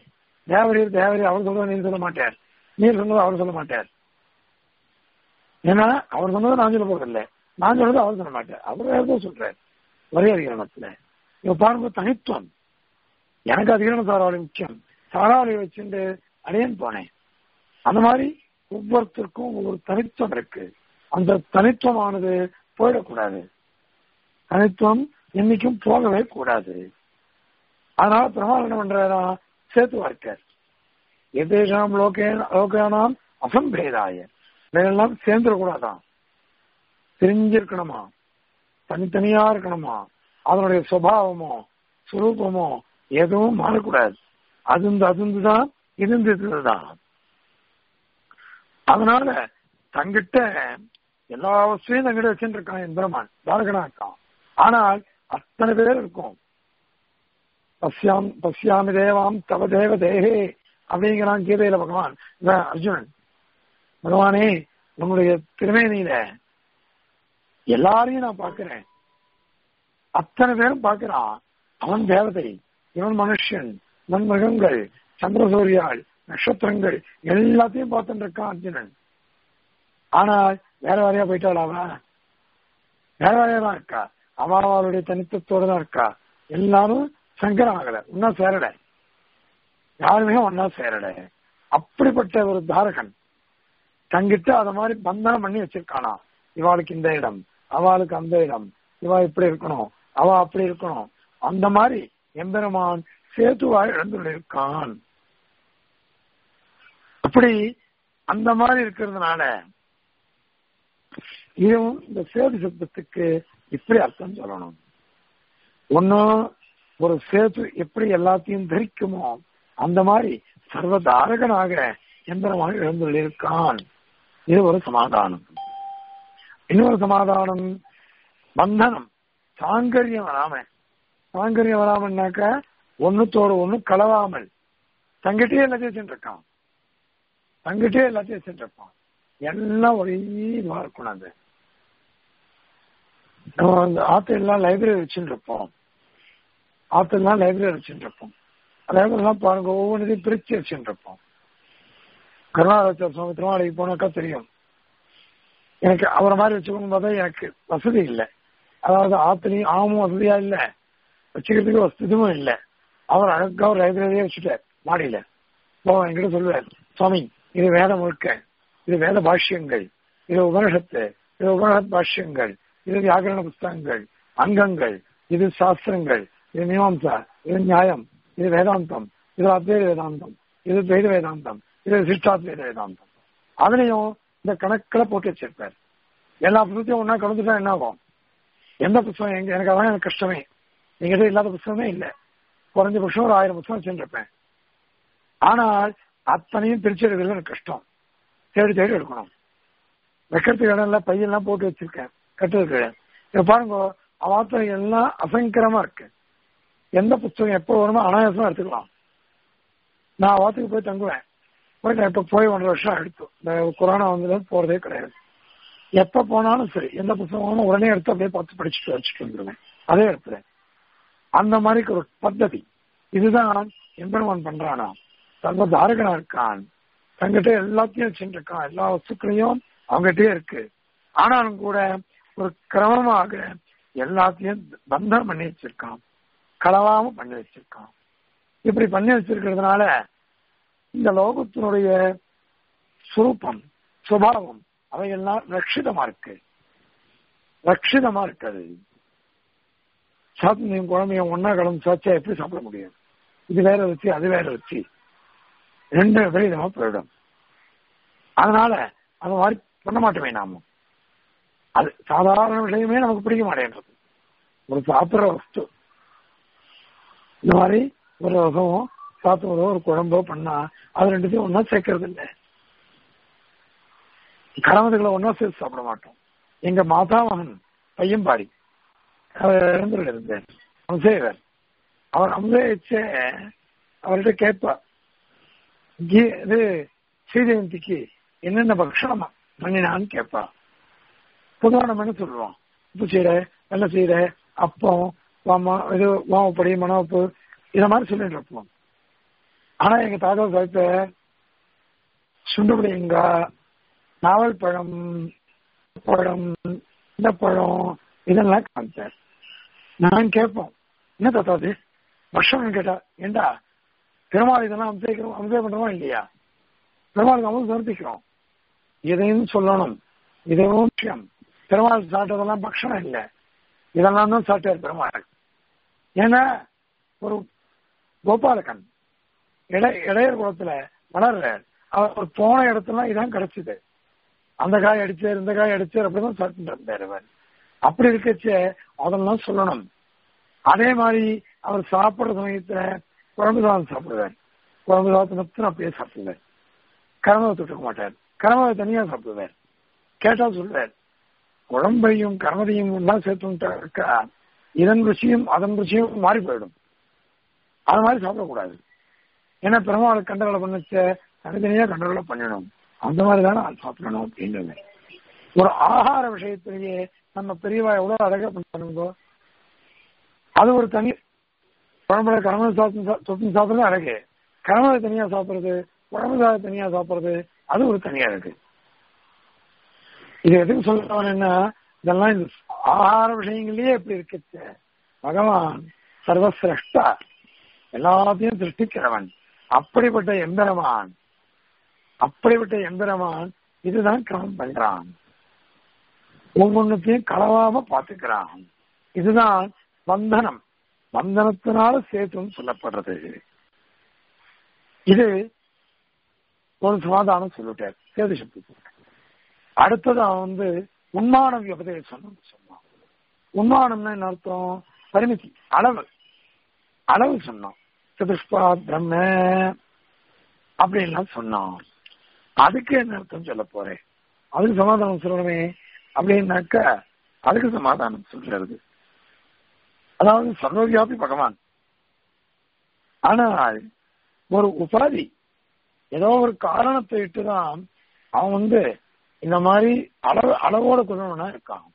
தேவரீர் தேவரீர் அவர் சொல்றதை நீர் சொல்ல மாட்டார் நீர் சொன்னதை அவர் சொல்ல மாட்டார் ஏன்னா அவர் சொன்னதை நான் சொல்ல போறதில்லை நான் சொல்றது அவர் சொல்ல மாட்டார் அவர் வேற ஏதோ சொல்றாரு ஒரே அதிகரணத்துல இப்ப பாருங்க தனித்துவம் எனக்கு அதிகரண சாராவளி முக்கியம் சாராவளி வச்சுட்டு அடையன் போனேன் அந்த மாதிரி ஒவ்வொருத்தருக்கும் ஒவ்வொரு தனித்துவம் இருக்கு அந்த தனித்துவமானது போயிடக்கூடாது தனித்துவம் என்னைக்கும் போகவே கூடாது அதனால பெருமாள் என்ன பண்றாரா சேர்த்து வார்க்கார் எதேஷாம் லோகே லோகானாம் அசம்பேதாய இதெல்லாம் சேர்ந்துடக்கூடாதான் தெரிஞ்சிருக்கணுமா தனித்தனியா இருக்கணுமா அதனுடைய சுபாவமோ சுரூபமோ எதுவும் மாறக்கூடாது அதுந்து அதுந்துதான் இருந்ததுதான் அதனால தங்கிட்ட எல்லா வசதியும் தங்கிட்ட வச்சுட்டு இருக்கான் எந்திரமான் பாலகனா இருக்கான் ஆனால் அத்தனை பேர் இருக்கும் பசியாம் பசியாமி தேவாம் தவ தேவ தேகே அப்படிங்கிறான் கீதையில பகவான் இவன் அர்ஜுனன் பகவானே உன்னுடைய திருமேனியில எல்லாரையும் நான் பார்க்கிறேன் அத்தனை பேரும் பார்க்கிறான் அவன் தேவதை இவன் மனுஷன் இவன் மிருகங்கள் சந்திரசூரியாள் நட்சத்திரங்கள் எல்லாத்தையும் பார்த்துட்டு இருக்கான் அர்ஜுனன் ஆனால் வேற வேறையா போயிட்டாள் அவ வேற வேறையா தான் இருக்கா அவ அவளுடைய தனித்துவத்தோட தான் இருக்கா எல்லாரும் சங்கரம் ஆகல ஒன்னா சேரல யாருமே ஒன்னா சேரல அப்படிப்பட்ட ஒரு தாரகன் தங்கிட்ட அத மாதிரி பந்தனம் பண்ணி வச்சிருக்கானா இவாளுக்கு இந்த இடம் அவளுக்கு அந்த இடம் இவா இப்படி இருக்கணும் அவ அப்படி இருக்கணும் அந்த மாதிரி எம்பெருமான் சேத்துவாய் இழந்துள்ளிருக்கான் அப்படி அந்த மாதிரி இருக்கிறதுனால இதுவும் இந்த சேது சப்தத்துக்கு இப்படி அர்த்தம் சொல்லணும் ஒன்னும் ஒரு சேது எப்படி எல்லாத்தையும் தரிக்குமோ அந்த மாதிரி சர்வதாரகனாக எந்திரமாக எழுந்துள்ளிருக்கான் இது ஒரு சமாதானம் இன்னொரு சமாதானம் பந்தனம் சாங்கரியம் வராம சாங்கரியம் வராமன்னாக்க ஒண்ணுத்தோடு ஒண்ணு கலவாமல் தங்கிட்டே எல்லாத்தையும் வச்சுட்டு இருக்கான் தங்கிட்டே எல்லாத்தையும் வச்சுட்டு இருப்பான் எல்லாம் ஒரே இதுவா இருக்கணும் அது நம்ம அந்த ஆத்தெல்லாம் லைப்ரரி வச்சுட்டு இருப்போம் ஆத்தெல்லாம் லைப்ரரி வச்சுட்டு இருப்போம் லைப்ரரிலாம் பாருங்க ஒவ்வொன்றையும் பிரிச்சு வச்சுட்டு இருப்போம் கருணாராஜர் சுவாமி திருமாவளிக்கு போனாக்கா தெரியும் எனக்கு அவரை மாதிரி வச்சுக்கணும் பார்த்தா எனக்கு வசதி இல்லை அதாவது ஆத்துலையும் ஆமும் வசதியா இல்லை வச்சுக்கிறதுக்கு வசதியும் இல்லை அவர் அழகா ஒரு லைப்ரரியே வச்சுட்டார் மாடியில போவோம் என்கிட்ட சொல்லுவார் சுவாமி இது வேதம் முழுக்க இது வேத பாஷ்யங்கள் இது உபனிஷத்து இது உபனிஷத் பாஷ்யங்கள் இது வியாகரண புஸ்தகங்கள் அங்கங்கள் இது சாஸ்திரங்கள் இது மீமாம்சா இது நியாயம் இது வேதாந்தம் இது அத்வைத வேதாந்தம் இது துவைத வேதாந்தம் இது சிஷ்டாத்வைத வேதாந்தம் அதுலயும் இந்த கணக்கில் போட்டு வச்சிருப்பார் எல்லா புத்தகத்தையும் ஒன்னா கலந்துட்டா என்ன ஆகும் எந்த புத்தகம் எங்க எனக்கு அதான் எனக்கு கஷ்டமே எங்கிட்ட இல்லாத புத்தகமே இல்லை குறைஞ்சபட்சம் ஒரு ஆயிரம் புத்தகம் வச்சுருப்பேன் ஆனால் அத்தனையும் பிரிச்சு எடுக்கிறது எனக்கு கஷ்டம் தேடி தேடி எடுக்கணும் வைக்கிறதுக்கு இடம் இல்லை பையெல்லாம் போட்டு வச்சிருக்கேன் கட்டுறதுக்கு இப்ப பாருங்க அவாத்திரம் எல்லாம் அசங்கரமா இருக்கு எந்த புத்தகம் எப்போ வருமோ அனாயாசமா எடுத்துக்கலாம் நான் அவாத்துக்கு போய் தங்குவேன் போய் நான் இப்ப போய் ஒன்றரை வருஷம் எடுத்து இந்த கொரோனா வந்ததுல போறதே கிடையாது எப்ப போனாலும் சரி எந்த புத்தகம் உடனே எடுத்து அப்படியே பார்த்து படிச்சுட்டு வச்சுட்டு வந்துடுவேன் அதே இடத்துல அந்த மாதிரி ஒரு பద్ధதி இதுதான் எம்பெருமான் பண்றானா சர்வதாரகனா இருக்கான் தங்கிட்ட எல்லாத்தையும் வச்சுட்டு இருக்கான் எல்லா வஸ்துக்களையும் அவங்ககிட்டயே இருக்கு ஆனாலும் கூட ஒரு கிரமமாக எல்லாத்தையும் பந்தம் பண்ணி வச்சிருக்கான் களவாம பண்ணி வச்சிருக்கான் இப்படி பண்ணி வச்சிருக்கிறதுனால இந்த லோகத்தினுடைய சுரூபம் சுபாவம் அவையெல்லாம் ரட்சிதமா இருக்கு ரட்சிதமா இருக்காது சாப்பிட்டு குழம்பையும் ஒன்னா கலந்து சாச்சா எப்படி சாப்பிட முடியும் இது வேற வச்சு அது வேற வச்சு ரெண்டு விபரீதமா போயிடும் அதனால அந்த மாதிரி பண்ண மாட்டோமே நாம அது சாதாரண விஷயமே நமக்கு பிடிக்க மாட்டேன்றது ஒரு சாப்பிடுற வஸ்து இந்த மாதிரி ஒரு ரசமோ சாப்பிடுறதோ ஒரு குழம்போ பண்ணா அது ரெண்டுத்தையும் ஒன்னா சேர்க்கறது இல்லை கணவர்களை ஒன்னா சேர்த்து சாப்பிட மாட்டோம் எங்க மாதா மகன் பையன்பாடி அவர் இறந்துள்ள இருந்தார் அம்சேவர் அவர் அம்சேச்ச அவர்கிட்ட கேட்பா இது ஸ்ரீஜெயந்திக்கு என்னென்ன பக்ஷணமா பண்ணினான்னு கேட்பா பொதுவாக நம்ம என்ன சொல்லுவோம் உப்பு சீரை வெள்ளை சீரை அப்பம் வாமா இது வாமப்படி மணவப்பு இதை மாதிரி சொல்லிட்டு இருப்போம் ஆனா எங்க தாத்தா சாப்பிட்ட சுண்டுபிடிங்கா நாவல் பழம் பழம் இந்த பழம் இதெல்லாம் காமிச்சார் நான் கேட்போம் என்ன தாத்தா அது வருஷம் கேட்டா ஏண்டா பெருமாள் இதெல்லாம் அம்சேக்கிறோம் அம்சே பண்றோமா இல்லையா பெருமாளுக்கு அமல் சமர்ப்பிக்கிறோம் இதையும் சொல்லணும் இதுவும் விஷயம் பெருமாள் சாப்பிட்டதெல்லாம் பக்ஷணம் இல்லை இதெல்லாம் தான் சாப்பிட்டார் பெருமாள் ஏன்னா ஒரு கோபாலகன் இட இடையர் குளத்துல வளர்ற அவர் போன இடத்துல இதான் கிடைச்சது அந்த காய் அடிச்சார் இந்த காய் அடிச்சார் அப்படிதான் சாப்பிட்டு இருந்தார் அவர் அப்படி இருக்கச்சு அதெல்லாம் சொல்லணும் அதே மாதிரி அவர் சாப்பிடுற சமயத்துல குழம்பு சாதம் சாப்பிடுவார் குழம்பு சாதத்தை மட்டும் அப்படியே சாப்பிடுவார் கரமவை தொட்டுக்க மாட்டார் கரமவை தனியா சாப்பிடுவார் கேட்டா சொல்றார் குழம்பையும் கரமதையும் எல்லாம் சேர்த்து இருக்கா இதன் ருசியும் அதன் ருசியும் மாறி போயிடும் அது மாதிரி சாப்பிடக்கூடாது ஏன்னா பெருமாள் கண்டகளை பண்ணச்ச தனித்தனியா கண்டகளை பண்ணணும் அந்த மாதிரி தானே சாப்பிடணும் அப்படின்றது ஒரு ஆகார விஷயத்திலேயே நம்ம பெரியவா எவ்வளவு அழகா பண்ணுங்க அது ஒரு தனி குழம்புல கரம சாப்பிட்டு தொட்டு சாப்பிடுறது அழகு கரமலை தனியா சாப்பிடுறது குழம்பு சாதம் தனியா சாப்பிடுறது அது ஒரு தனியா இருக்கு இது எதுக்கு சொல்றவன் இதெல்லாம் இந்த ஆகார விஷயங்கள்லயே எப்படி இருக்கு பகவான் சர்வசிரஷ்டா எல்லாத்தையும் சிருஷ்டிக்கிறவன் அப்படிப்பட்ட எந்திரமான் அப்படிப்பட்ட எந்திரமான் இதுதான் கிரமம் பண்றான் ஒவ்வொன்றுத்தையும் களவாம பாத்துக்கிறான் இதுதான் பந்தனம் பந்தனத்தினால சேத்துன்னு சொல்லப்படுறது இது ஒரு சமாதானம் சொல்லிட்டார் சேது சப்தத்துக்கு அடுத்தது அவன் வந்து உண்மானம் உபதேசம் சொன்னான் உண்மானம்னா என்ன அர்த்தம் பரிமிதி அளவு அளவு சொன்னான் சதுஷ்பா பிரம்ம அப்படின்லாம் சொன்னான் அதுக்கு என்ன அர்த்தம் சொல்ல போறேன் அதுக்கு சமாதானம் சொல்லணுமே அப்படின்னாக்க அதுக்கு சமாதானம் சொல்றது அதாவது சர்வவியாபி பகவான் ஆனால் ஒரு உபாதி ஏதோ ஒரு காரணத்தை இட்டுதான் அவன் வந்து இந்த மாதிரி அளவு அளவோட கொள்ளணும்னா இருக்கான்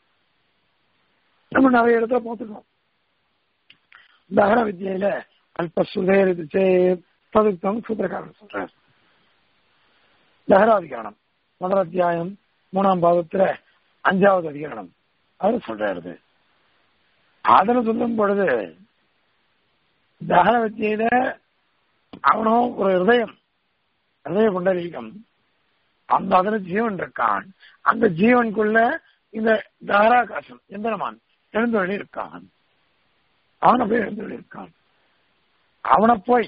நம்ம நிறைய இடத்துல பார்த்துக்கோம் தகர வித்தியில அல்ப சுதேரிச்சே பதுக்கம் சூத்திரக்காரன் சொல்றார் தகராதிகரணம் முதல் அத்தியாயம் மூணாம் பாகத்துல அஞ்சாவது அதிகரணம் அது சொல்றாரு அதுல சொல்லும் பொழுது தகர வித்தியில அவனும் ஒரு ஹிருதயம் ஹிருதய புண்டரீகம் அந்த அதுல ஜீவன் இருக்கான் அந்த ஜீவனுக்குள்ள இந்த தாராகாசம் எந்திரமான் எழுந்தொழி இருக்கான் அவனை போய் எழுந்தொழி இருக்கான் அவனை போய்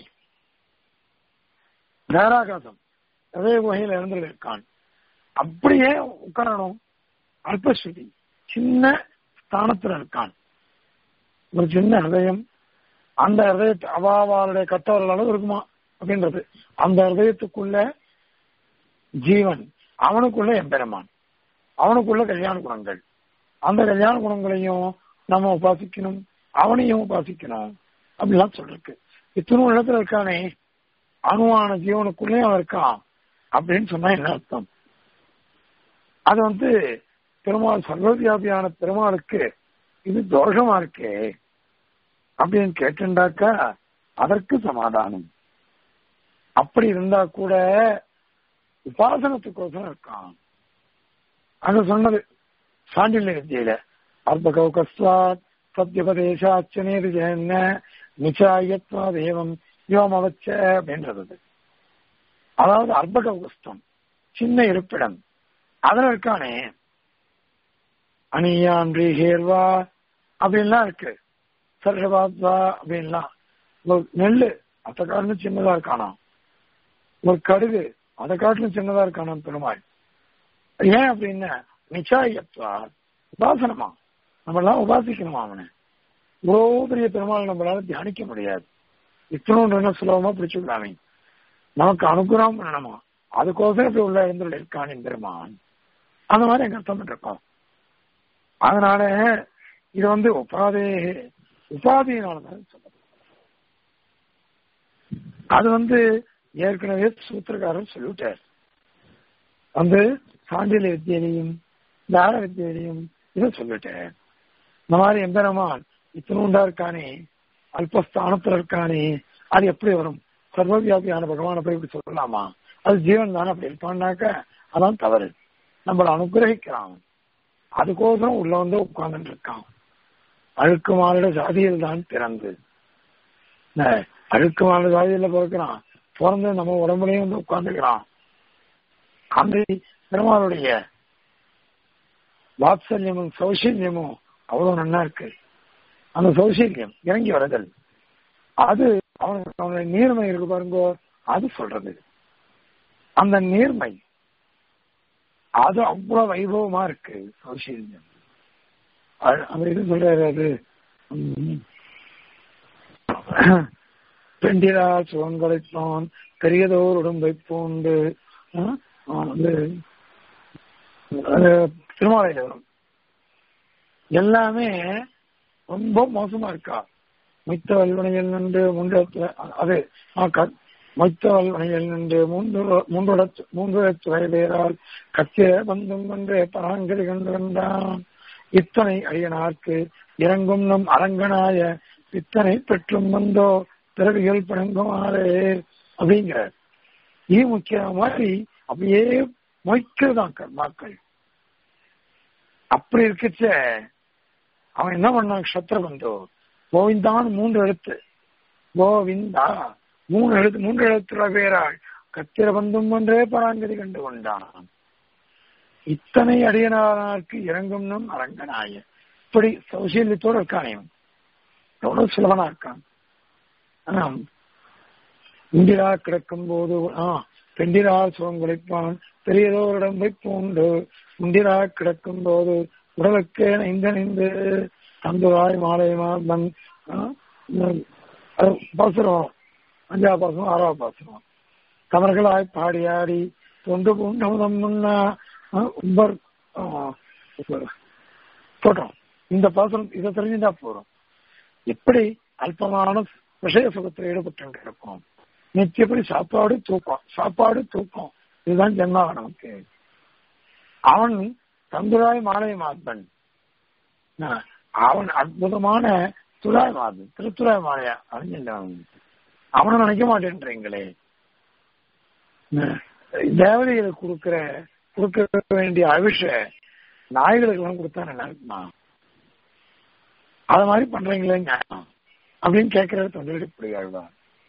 தாராகாசம் ஹிருதய குகையில் எழுந்தொழி இருக்கான் அப்படியே உட்காரணும் அல்பஸ்ருதி சின்ன ஸ்தானத்துல இருக்கான் ஒரு சின்ன ஹிருதயம் அந்த ஹிருதயத்து அவாவாளுடைய கட்டவர்கள் அளவு இருக்குமா அப்படின்றது அந்த ஹிருதயத்துக்குள்ள ஜீவன் அவனுக்குள்ள எம்பெருமான் அவனுக்குள்ள கல்யாண குணங்கள் அந்த கல்யாண குணங்களையும் நம்ம உபாசிக்கணும் அவனையும் உபாசிக்கணும் அப்படிலாம் சொல்லிருக்கு இத்தனை இடத்துல இருக்கானே அணுவான ஜீவனுக்குள்ளே அவன் இருக்கான் அப்படின்னு சொன்னா என்ன அர்த்தம் அது வந்து பெருமாள் சர்வவியாபியான பெருமாளுக்கு இது தோஷமா இருக்கே அப்படின்னு கேட்டுண்டாக்கா அதற்கு சமாதானம் அப்படி இருந்தா கூட உபாசனத்துக்கோசரம் இருக்கான் அங்க சொன்னது சாண்டில்ய வித்தியில அல்பகௌகஸ்வாத் சத்யபதேசாச்சனேது என்ன நிச்சாயத்வா தேவம் யோம் அவச்ச அப்படின்றது அதாவது அல்பகௌகஸ்தம் சின்ன இருப்பிடம் அதுல இருக்கானே அணியான்றி ஹேர்வா அப்படின்லாம் இருக்கு சர்ஷபாத்வா அப்படின்லாம் ஒரு நெல்லு அத்த காட்டிலும் சின்னதா இருக்கானாம் ஒரு கடுகு அதை காட்டிலும் சின்னதா இருக்கானாம் பெருமாள் ஏன் அப்படின்னா நிச்சாயத்வா உபாசனமா நம்ம எல்லாம் உபாசிக்கணுமா அவனை இவ்வளவு பெரிய பெருமாள் நம்மளால தியானிக்க முடியாது இத்தனோண்டு என்ன சுலபமா பிடிச்சு விடாமே நமக்கு அனுகிரகம் பண்ணணுமா அதுக்கோசரம் இப்படி உள்ள எழுந்துள்ள இருக்கான் பெருமான் அந்த மாதிரி எங்க அர்த்தம் இருக்கோம் அதனால இது வந்து உபாதே உபாதியினாலதான் சொல்ல அது வந்து ஏற்கனவே சூத்திரக்காரர் சொல்லிவிட்டார் வந்து சாண்டில வித்தியிலையும் தார வித்தியிலையும் இதை சொல்லிட்டேன் இந்த மாதிரி எம்பெருமான் இத்தனூண்டா இருக்கானே அல்பஸ்தானத்துல இருக்கானே அது எப்படி வரும் சர்வவியாபியான பகவானை போய் இப்படி சொல்லலாமா அது ஜீவன் தானே அப்படி இருப்பான்னாக்க அதான் தவறு நம்மளை அனுகிரகிக்கிறான் அதுக்கோசரம் உள்ள வந்து உட்கார்ந்துட்டு இருக்கான் அழுக்கு மாநில ஜாதியில் தான் பிறந்து இந்த அழுக்கு மாநில ஜாதியில பிறக்கிறான் பிறந்து நம்ம உடம்புலயும் வந்து உட்கார்ந்துக்கிறான் அந்த பெருமாளுடைய வாத்சல்யமும் சௌசல்யமும் அவ்வளவு நன்னா இருக்கு அந்த சௌசல்யம் இறங்கி வருதல் அது அவனுக்கு அவனுடைய நீர்மை இருக்கு பாருங்கோ அது சொல்றது அந்த நீர்மை அது அவ்வளவு வைபவமா இருக்கு சௌசல்யம் அது- அந்த இது சொல்றாரு அது உம், பெண்டிரா சுகங்களைத்தான் பெரியதோர் உடம்பை பூண்டு ஆஹ், ஆஹ், வந்து அது திருமாலையில வரும் எல்லாமே ரொம்ப மோசமா இருக்கா மொய்த்த வல்வனையில் நின்று மூன்று அது ஆ, க- மொய்த்த வல்வனையில் நின்று மூன்று மூன்று மூன்று வயதேரால் கத்திர பந்தும் கொண்டு பராங்கரி கண்டு வந்தான் இத்தனை அரியனார்க்கு இறங்கும் நம் அரங்கனாய இத்தனை பெற்றும் வந்தோ பிறவிகள் பிணங்குமாறே அப்படிங்கிற ஈ முக்கிய மாதிரி அப்படியே மொய்க்கிறதான் கர்மாக்கள் அப்படி இருக்கச்ச அவன் என்ன பண்ணான் சத்ரபந்து கோவிந்தான் மூன்று எழுத்து கோவிந்தா மூணு எழுத்து மூன்று எழுத்துள்ள பேராள் கத்திர பந்தும் ஒன்றே பராங்கதி கண்டு கொண்டான் இத்தனை அடியனாருக்கு இறங்கும் நம் அரங்கனாய இப்படி சௌசல்யத்தோடு இருக்கான் இவன் எவ்வளவு சுலபனா இருக்கான் ஆனா இந்திரா கிடக்கும் போது ஆ பெண்டிரா சுகங்குளிப்பான் பெரியதோரிடம் பூண்டு உண்டிரா கிடக்கும் போது உடலுக்கே நைந்த நின்று தந்துராய் மாலை மாதம் பாசுரம் அஞ்சாவது பாசனம் ஆறாவது பாசனம் கமர்களாய் பாடி ஆடி தொண்டு பூண்டமுதம் முன்னா உம்பர் போட்டோம் இந்த பாசனம் இதை தெரிஞ்சுட்டா போறோம் எப்படி அல்பமான விஷய சுகத்தில் ஈடுபட்டு இருக்கும் நித்தியப்படி சாப்பாடு தூக்கம் சாப்பாடு தூக்கம் இதுதான் ஜென்மாவா நமக்கு அவன் தந்துராய் மாலை மாதன் அவன் அற்புதமான துராய் மாதன் திருத்துராய் மாலையா அறிஞ்சின்றான் அவனை நினைக்க மாட்டேன்றீங்களே தேவதைகளுக்கு கொடுக்கிற கொடுக்க வேண்டிய அவிஷ நாய்களுக்கு எல்லாம் கொடுத்தா நல்லா இருக்குமா அது மாதிரி பண்றீங்களே நியாயம் அப்படின்னு கேட்கிற தொண்டை புரியாழ்வார்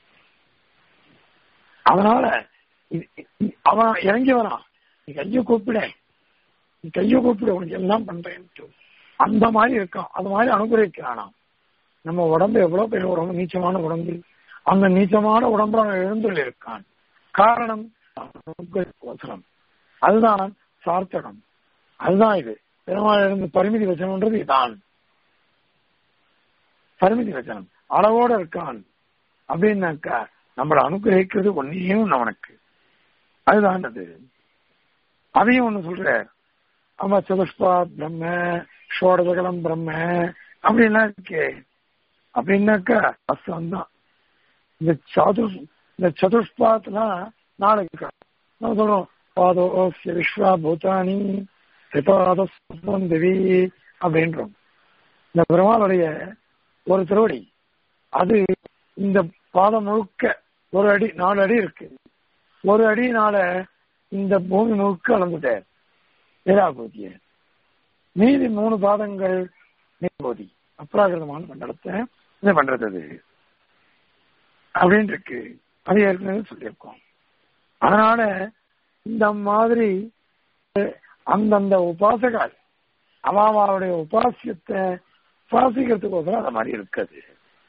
அதனால அவன் இறங்கி வரான் நீ கைய கூப்பிட நீ கைய கூப்பிட உனக்கு எல்லாம் பண்றேன் அந்த மாதிரி இருக்கான் அது மாதிரி அனுகிரகிக்கிறானா நம்ம உடம்பு எவ்வளவு பெரிய உடம்பு நீச்சமான உடம்பு அந்த நீச்சமான உடம்பு அவன் எழுந்துள்ள இருக்கான் காரணம் அவசரம் அதுதான் சார்த்தகம் அதுதான் இது பெருமாள் இருந்து பரிமிதி வச்சனம்ன்றது இதான் பரிமிதி வச்சனம் அளவோட இருக்கான் அப்படின்னாக்கா நம்மளை அனுகிரகிக்கிறது ஒன்னையும் அவனுக்கு அதுதான் அது அதையும் ஒண்ணு சொல்ற ஆமா சதுஷ்பா பிரம்ம ஷோடசகலம் பிரம்ம அப்படின்லாம் இருக்கே அப்படின்னாக்கா அஸ்தம் தான் இந்த சதுர் இந்த சதுஷ்பாத்லாம் நாளைக்கு நம்ம சொல்றோம் பாதோசிய விஸ்வா பூதானி திரிபாதம் தேவி அப்படின்றோம் இந்த பெருமாளுடைய ஒரு திருவடி அது இந்த பாதம் முழுக்க ஒரு அடி நாலு அடி இருக்கு ஒரு அடினால இந்த பூமி முழுக்க அளந்துட்டார் ஏராபூதிய மீதி மூணு பாதங்கள் நீர்போதி அப்ராகிருதமான மண்டலத்தை இது பண்றது அது அப்படின்னு இருக்கு அது ஏற்கனவே சொல்லியிருக்கோம் அதனால இந்த மாதிரி அந்தந்த உபாசகால் அவாவாவுடைய உபாசியத்தை உபாசிக்கிறதுக்கோசரம் அந்த மாதிரி இருக்குது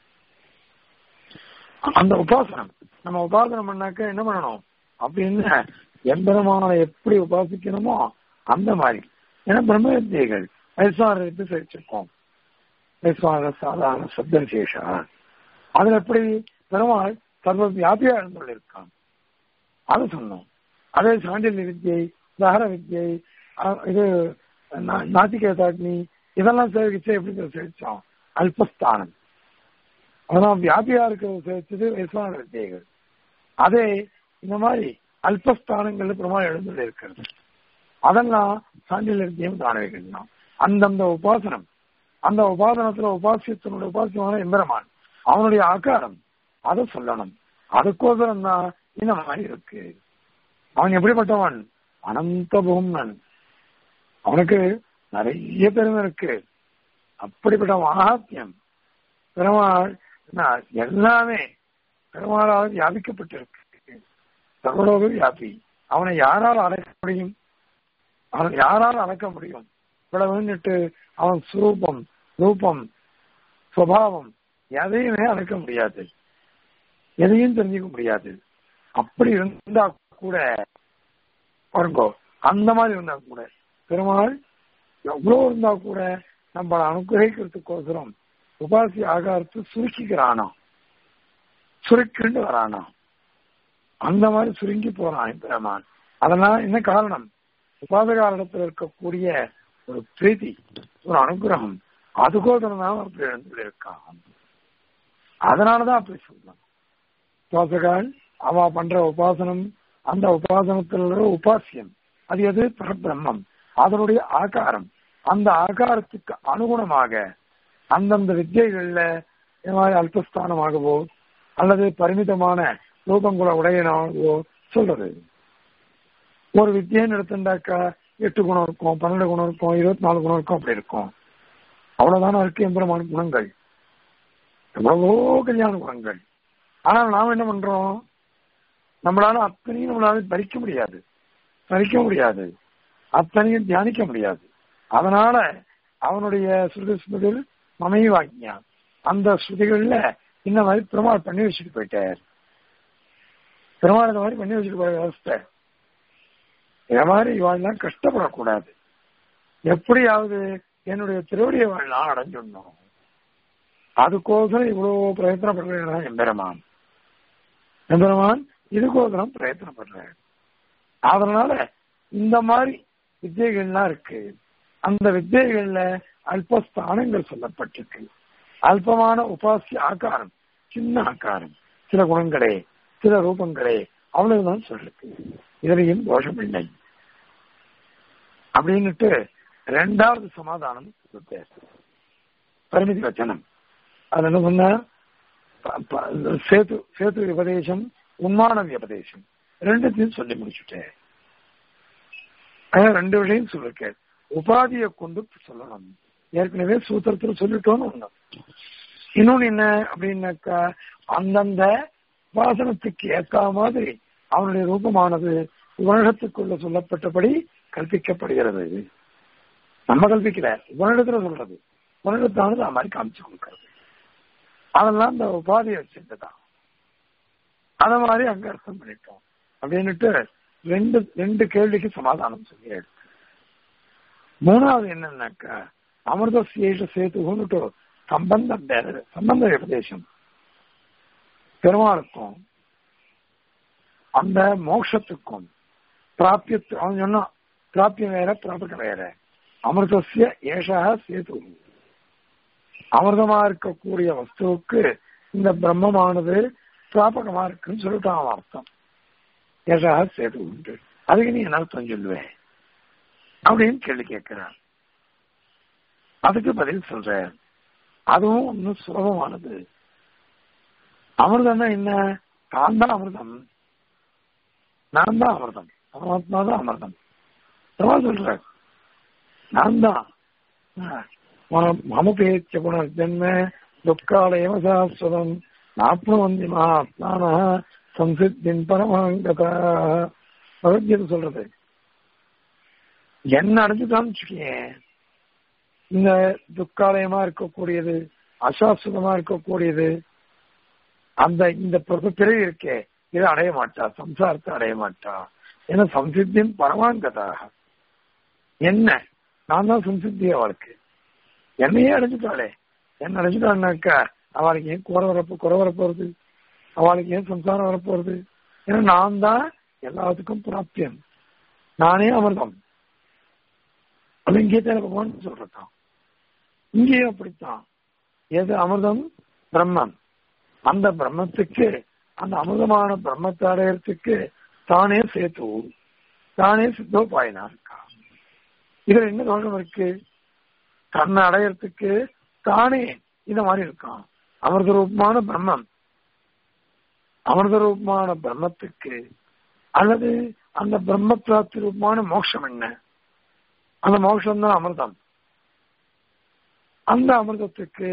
அந்த உபாசனம் நம்ம உபாசனம் பண்ணாக்க என்ன பண்ணணும் அப்படின்னு எம்பெருமானை எப்படி உபாசிக்கணுமோ அந்த மாதிரி ஏன்னா பிரம்ம வித்தியைகள் வைஸ்வாரர் எடுத்து சேர்ச்சிருக்கோம் வைஸ்வார சாதாரண சப்த விசேஷா அதுல எப்படி பெருமாள் சர்வ வியாபியா இருந்துள்ளிருக்கான் அதை சொன்னோம் அதே சாண்டில்ய வித்தியை தகர வித்தியை இது நாத்திகேதாக்னி இதெல்லாம் சேவிச்சு எப்படி சேவிச்சோம் அல்பஸ்தானம் அதெல்லாம் வியாபியா இருக்கிறத சேவிச்சது வைஸ்வான வித்தியைகள் அதே இந்த மாதிரி அல்பஸ்தானங்கள்ல பெருமாள் எழுந்துள்ள இருக்கிறது அதெல்லாம் சாண்டில் வித்தியம் தானவைகள் தான் அந்தந்த உபாசனம் அந்த உபாசனத்துல உபாசியத்தினுடைய உபாசியமான எம்பெருமான் அவனுடைய ஆக்காரம் அதை சொல்லணும் அதுக்கோசரம் தான் இந்த மாதிரி இருக்கு அவன் எப்படிப்பட்டவன் அனந்த பூமன் அவனுக்கு நிறைய பெருமை இருக்கு அப்படிப்பட்ட மகாத்தியம் பெருமாள் என்ன, எல்லாமே பெருமாளால் வியாபிக்கப்பட்டிருக்கு சர்வலோக வியாபி அவனை யாரால் அழைக்க முடியும் அவன் யாரால் அழைக்க முடியும் இவ்வளவுன்னுட்டு அவன் சுரூபம் ரூபம் சுவாவம் எதையுமே அழைக்க முடியாது எதையும் தெரிஞ்சுக்க முடியாது அப்படி இருந்தா கூட பாருங்கோ அந்த மாதிரி இருந்தா கூட பெருமாள் எவ்வளவு இருந்தா கூட நம்மளை அனுகிரகிக்கிறதுக்கோசரம் உபாசி ஆகாரத்தை சுருக்கிக்கிறானா சுருக்கிண்டு வரானா அந்த மாதிரி சுருங்கி போறான் பெருமான் அதனால என்ன காரணம் உபாசகாரிடத்தில் இருக்கக்கூடிய ஒரு பிரீத்தி ஒரு அனுகிரகம் அதுக்கோசரம் தான் அப்படி எழுந்து இருக்கான் அதனாலதான் அப்படி சொல்லலாம் உபாசகால் அவ பண்ற உபாசனம் அந்த உபாசனத்தில் உள்ள உபாசியம் அது எது பரபிரம்மம் அதனுடைய ஆகாரம் அந்த ஆகாரத்துக்கு அனுகுணமாக அந்தந்த வித்தியைகள்ல இந்த மாதிரி அல்பஸ்தானமாகவோ அல்லது பரிமிதமான ரூபங்குல உடையனாகவோ சொல்றது ஒரு வித்தியன்னு எடுத்துட்டாக்கா எட்டு குணம் இருக்கும் பன்னெண்டு குணம் இருக்கும் இருபத்தி நாலு குணம் இருக்கும் அப்படி இருக்கும் அவ்வளவுதான இருக்கு எம்பெருமான குணங்கள் எவ்வளவோ கல்யாண குணங்கள் ஆனால் நாம் என்ன பண்றோம் நம்மளால அத்தனையும் நம்மளால பறிக்க முடியாது பறிக்க முடியாது அத்தனையும் தியானிக்க முடியாது அதனால அவனுடைய ஸ்ருதி ஸ்மிருதில் மமைய வாக்கியா அந்த ஸ்ருதிகள்ல இந்த மாதிரி பெருமாள் பண்ணி வச்சுட்டு போயிட்டார் பெருமாள் இந்த மாதிரி பண்ணி வச்சுட்டு போய விவஸ்தை இந்த மாதிரி இவாள்லாம் கஷ்டப்படக்கூடாது எப்படியாவது என்னுடைய திருவடியை நான் அடைஞ்சிடணும் அதுக்கோசரம் இவ்வளவு பிரயத்தனப்படுறேன் எம்பெருமான் எம்பெருமான் இதுக்கோசரம் பிரயத்தனப்படுறேன் அதனால இந்த மாதிரி வித்தியைகள்லாம் இருக்கு அந்த வித்தியைகள்ல அல்பஸ்தானங்கள் சொல்லப்பட்டிருக்கு அல்பமான உபாசிய ஆகாரம் சின்ன ஆகாரம் சில குணங்களே சில ரூபங்களே அவ்வளவுதான் சொல்லிருக்கு இதுலையும் தோஷம் இல்லை அப்படின்னுட்டு ரெண்டாவது சமாதானம் கொடுத்தார் பரிமிதி வச்சனம் அது என்ன சொன்ன சேது சேது உபதேசம் உண்மான உபதேசம் ரெண்டுத்தையும் சொல்லி முடிச்சுட்டேன் அதான் ரெண்டு விஷயம் சொல்லிருக்கேன் உபாதியை கொண்டு சொல்லணும் ஏற்கனவே சூத்திரத்துல சொல்லிட்டோம்னு ஒண்ணு இன்னொன்னு என்ன அப்படின்னாக்கா அந்தந்த உபாசனத்துக்கு ஏற்ற மாதிரி அவனுடைய ரூபமானது உலகத்துக்குள்ள சொல்லப்பட்டபடி கற்பிக்கப்படுகிறது நம்ம கல்பிக்கல உன்னிடத்துல சொல்றது உன்னிடத்தானது அது மாதிரி காமிச்சு கொடுக்கறது அதெல்லாம் இந்த உபாதியை வச்சுட்டுதான் அத மாதிரி அங்க அர்த்தம் பண்ணிட்டோம் அப்படின்னுட்டு ரெண்டு ரெண்டு கேள்விக்கு சமாதானம் சொல்லி எடுத்து மூணாவது என்னன்னாக்கா அமிர்த சேஷ சேத்து சம்பந்தம் வேற சம்பந்த உபதேசம் பெருமாளுக்கும் அந்த மோட்சத்துக்கும் பிராபியத்து அவன் சொன்னான் பிராபியம் வேற பிராபகம் வேற அமிர்தசிய ஏஷா சேது அமிர்தமா இருக்கக்கூடிய வஸ்துவுக்கு இந்த பிரம்மமானது பிராபகமா இருக்குன்னு சொல்லிட்டான் அவன் அர்த்தம் ஏஷா சேது உண்டு அதுக்கு நீ என்ன அர்த்தம் சொல்லுவேன் அப்படின்னு கேள்வி கேட்கிறான் அதுக்கு பதில் சொல்ற அதுவும் ஒன்னும் சுலபமானது அமிர்தம்னா என்ன நான் தான் அமிர்தம் நான் தான் அமிர்தம் பரமாத்மா தான் அமிர்தம் சொல்ற நான் தான் மமபேச்ச புனர்ஜன்ம துக்காலயம சாஸ்வதம் நாப்னவந்தி மகாத்மான சம்சித்தின் பரமாங்கதா பகவத்கீதை சொல்றது என்ன அடைஞ்சுட்டான்னு வச்சுக்கேன் இந்த துக்காலயமா இருக்கக்கூடியது அசாஸ்வதமா இருக்கக்கூடியது அந்த இந்த பிறவி இருக்கே இதை அடைய மாட்டா சம்சாரத்தை அடைய மாட்டா ஏன்னா சம்சித்தின் பரமாங்கதாக என்ன நான் தான் சம்சித்தி அவளுக்கு என்னையே அடைஞ்சிட்டாளே என்ன அடைஞ்சிட்டான்னாக்கா அவளுக்கு ஏன் குறை வரப்பு குறை வரப்போறது அவளுக்கு ஏன் சம்சாரம் வரப்போறது ஏன்னா நான் தான் எல்லாத்துக்கும் பிராப்தியம் நானே அமிர்தம் அது இங்கே பகவான் சொல்றதான் இங்கேயும் அப்படித்தான் எது அமிர்தம் பிரம்மம் அந்த பிரம்மத்துக்கு அந்த அமிர்தமான பிரம்மத்தை அடையறதுக்கு தானே சேர்த்து தானே சித்தோபாயனா இருக்கா இதுல என்ன தோஷம் இருக்கு தன்னை அடையறதுக்கு தானே இந்த மாதிரி இருக்கான் அமிர்த ரூபமான பிரம்மம் அமிர்த ரூபமான பிரம்மத்துக்கு அல்லது அந்த பிரம்ம பிராப்தி ரூபமான மோட்சம் என்ன அந்த மோட்சம் தான் அமிர்தம் அந்த அமிர்தத்துக்கு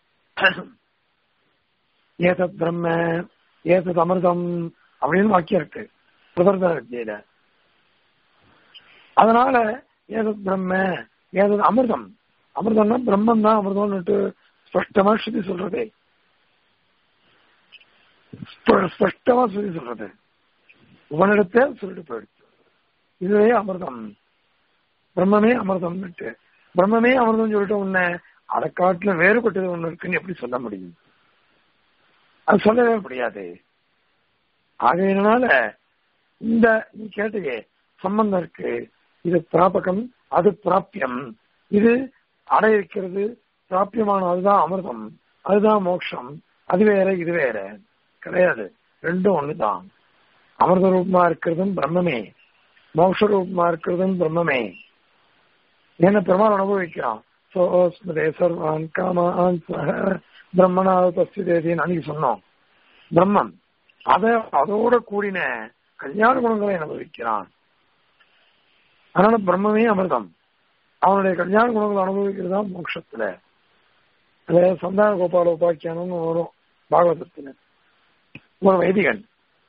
ஏதத் பிரம்ம ஏதத் அமிர்தம் அப்படின்னு வாக்கியம் இருக்கு பிரதர்தன வித்தியில அதனால ஏதத் பிரம்ம ஏதத் அமிர்தம் அமிர்தம்னா பிரம்மம் தான் அமிர்தம்னுட்டு ஸ்பஷ்டமா ஸ்ருதி சொல்றதே ஸ்ப- ஸ்பஷ்டமா ஸ்ருதி சொல்றது உபனிடத்தே சொல்லிட்டு போயிடுச்சு இதுவே அமிர்தம் பிரம்மமே அமிர்தம்னுட்டு பிரம்மமே அமிர்தம் சொல்லிட்டு உன்னை அதை காட்டுல வேறுபட்டது ஒண்ணு இருக்குன்னு எப்படி சொல்ல முடியும் அது சொல்லவே முடியாது ஆகையினால இந்த நீ கேட்டியே சம்பந்தம் இருக்கு இது பிராபகம் அது பிராப்பியம் இது அடைய இருக்கிறது பிராப்பியமான அதுதான் அமிர்தம் அதுதான் மோட்சம் அது வேற இது வேற கிடையாது ரெண்டும் ஒண்ணுதான் அமிர்த ரூபமா இருக்கிறதும் பிரம்மமே மோட்ச ரூபமா இருக்கிறதும் பிரம்மமே என்ன பெருமாள் அனுபவிக்கிறான் சோஸ்மதே சர்வான் காமான் சஹ பிரம்மனா தஸ்திதேதின்னு அன்னைக்கு சொன்னோம் பிரம்மம் அத அதோட கூடின கல்யாண குணங்களை அனுபவிக்கிறான் அதனால பிரம்மமே அமிர்தம் அவனுடைய கல்யாண குணங்களை அனுபவிக்கிறது தான் மோட்சத்துல அதாவது சந்தான கோபால உபாக்கியானம்னு வரும் பாகவதத்துல ஒரு வைதிகன்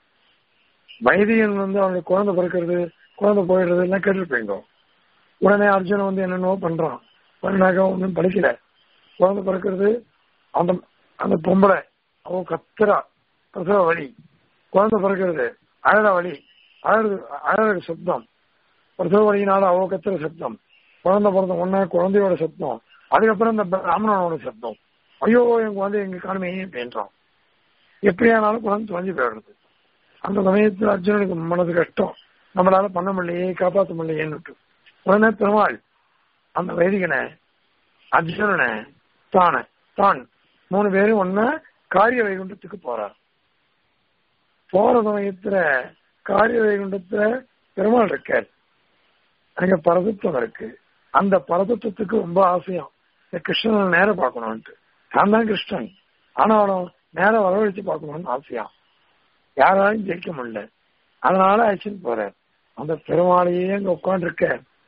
வைதிகன் வந்து அவனுடைய குழந்தை பிறக்கிறது குழந்தை போயிடுறது எல்லாம் கேட்டுருப்பீங்க உடனே அர்ஜுனன் வந்து என்னென்னவோ பண்றான் பண்ணாக்க ஒன்றும் படிக்கல குழந்தை பிறக்கிறது அந்த அந்த பொம்பளை அவ கத்துறா பிரசவ வலி குழந்தை பிறக்கிறது அழற வலி அழகு அழகு சப்தம் பிரசவ வலியினால அவ கத்துற சப்தம் குழந்தை பிறந்த உடனே குழந்தையோட சப்தம் அதுக்கப்புறம் இந்த பிராமணனோட சப்தம் ஐயோ என் குழந்தை எங்க காணுமே அப்படின்றான் எப்படியானாலும் குழந்தை தொலைஞ்சு போயிடுறது அந்த சமயத்தில் அர்ஜுனனுக்கு மனது கஷ்டம் நம்மளால பண்ண முடியலையே காப்பாற்ற முடியலையேன்னு உடனே பெருமாள் அந்த வைதிகனை அர்ஜுனனை தான தான் மூணு பேரும் ஒன்னா காரிய வைகுண்டத்துக்கு போறார் போற சமயத்துல காரிய வைகுண்டத்துல பெருமாள் இருக்கார் அங்க பரதத்துவம் இருக்கு அந்த பரதத்துவத்துக்கு ரொம்ப ஆசையம் இந்த கிருஷ்ணனை நேரம் பார்க்கணும்ட்டு நான் தான் கிருஷ்ணன் ஆனாலும் நேரம் வரவழைச்சு பார்க்கணும்னு ஆசையா யாராலையும் ஜெயிக்க முடியல அதனால அழைச்சிட்டு போறார் அந்த பெருமாளையே அங்க உட்கார்ந்து இருக்க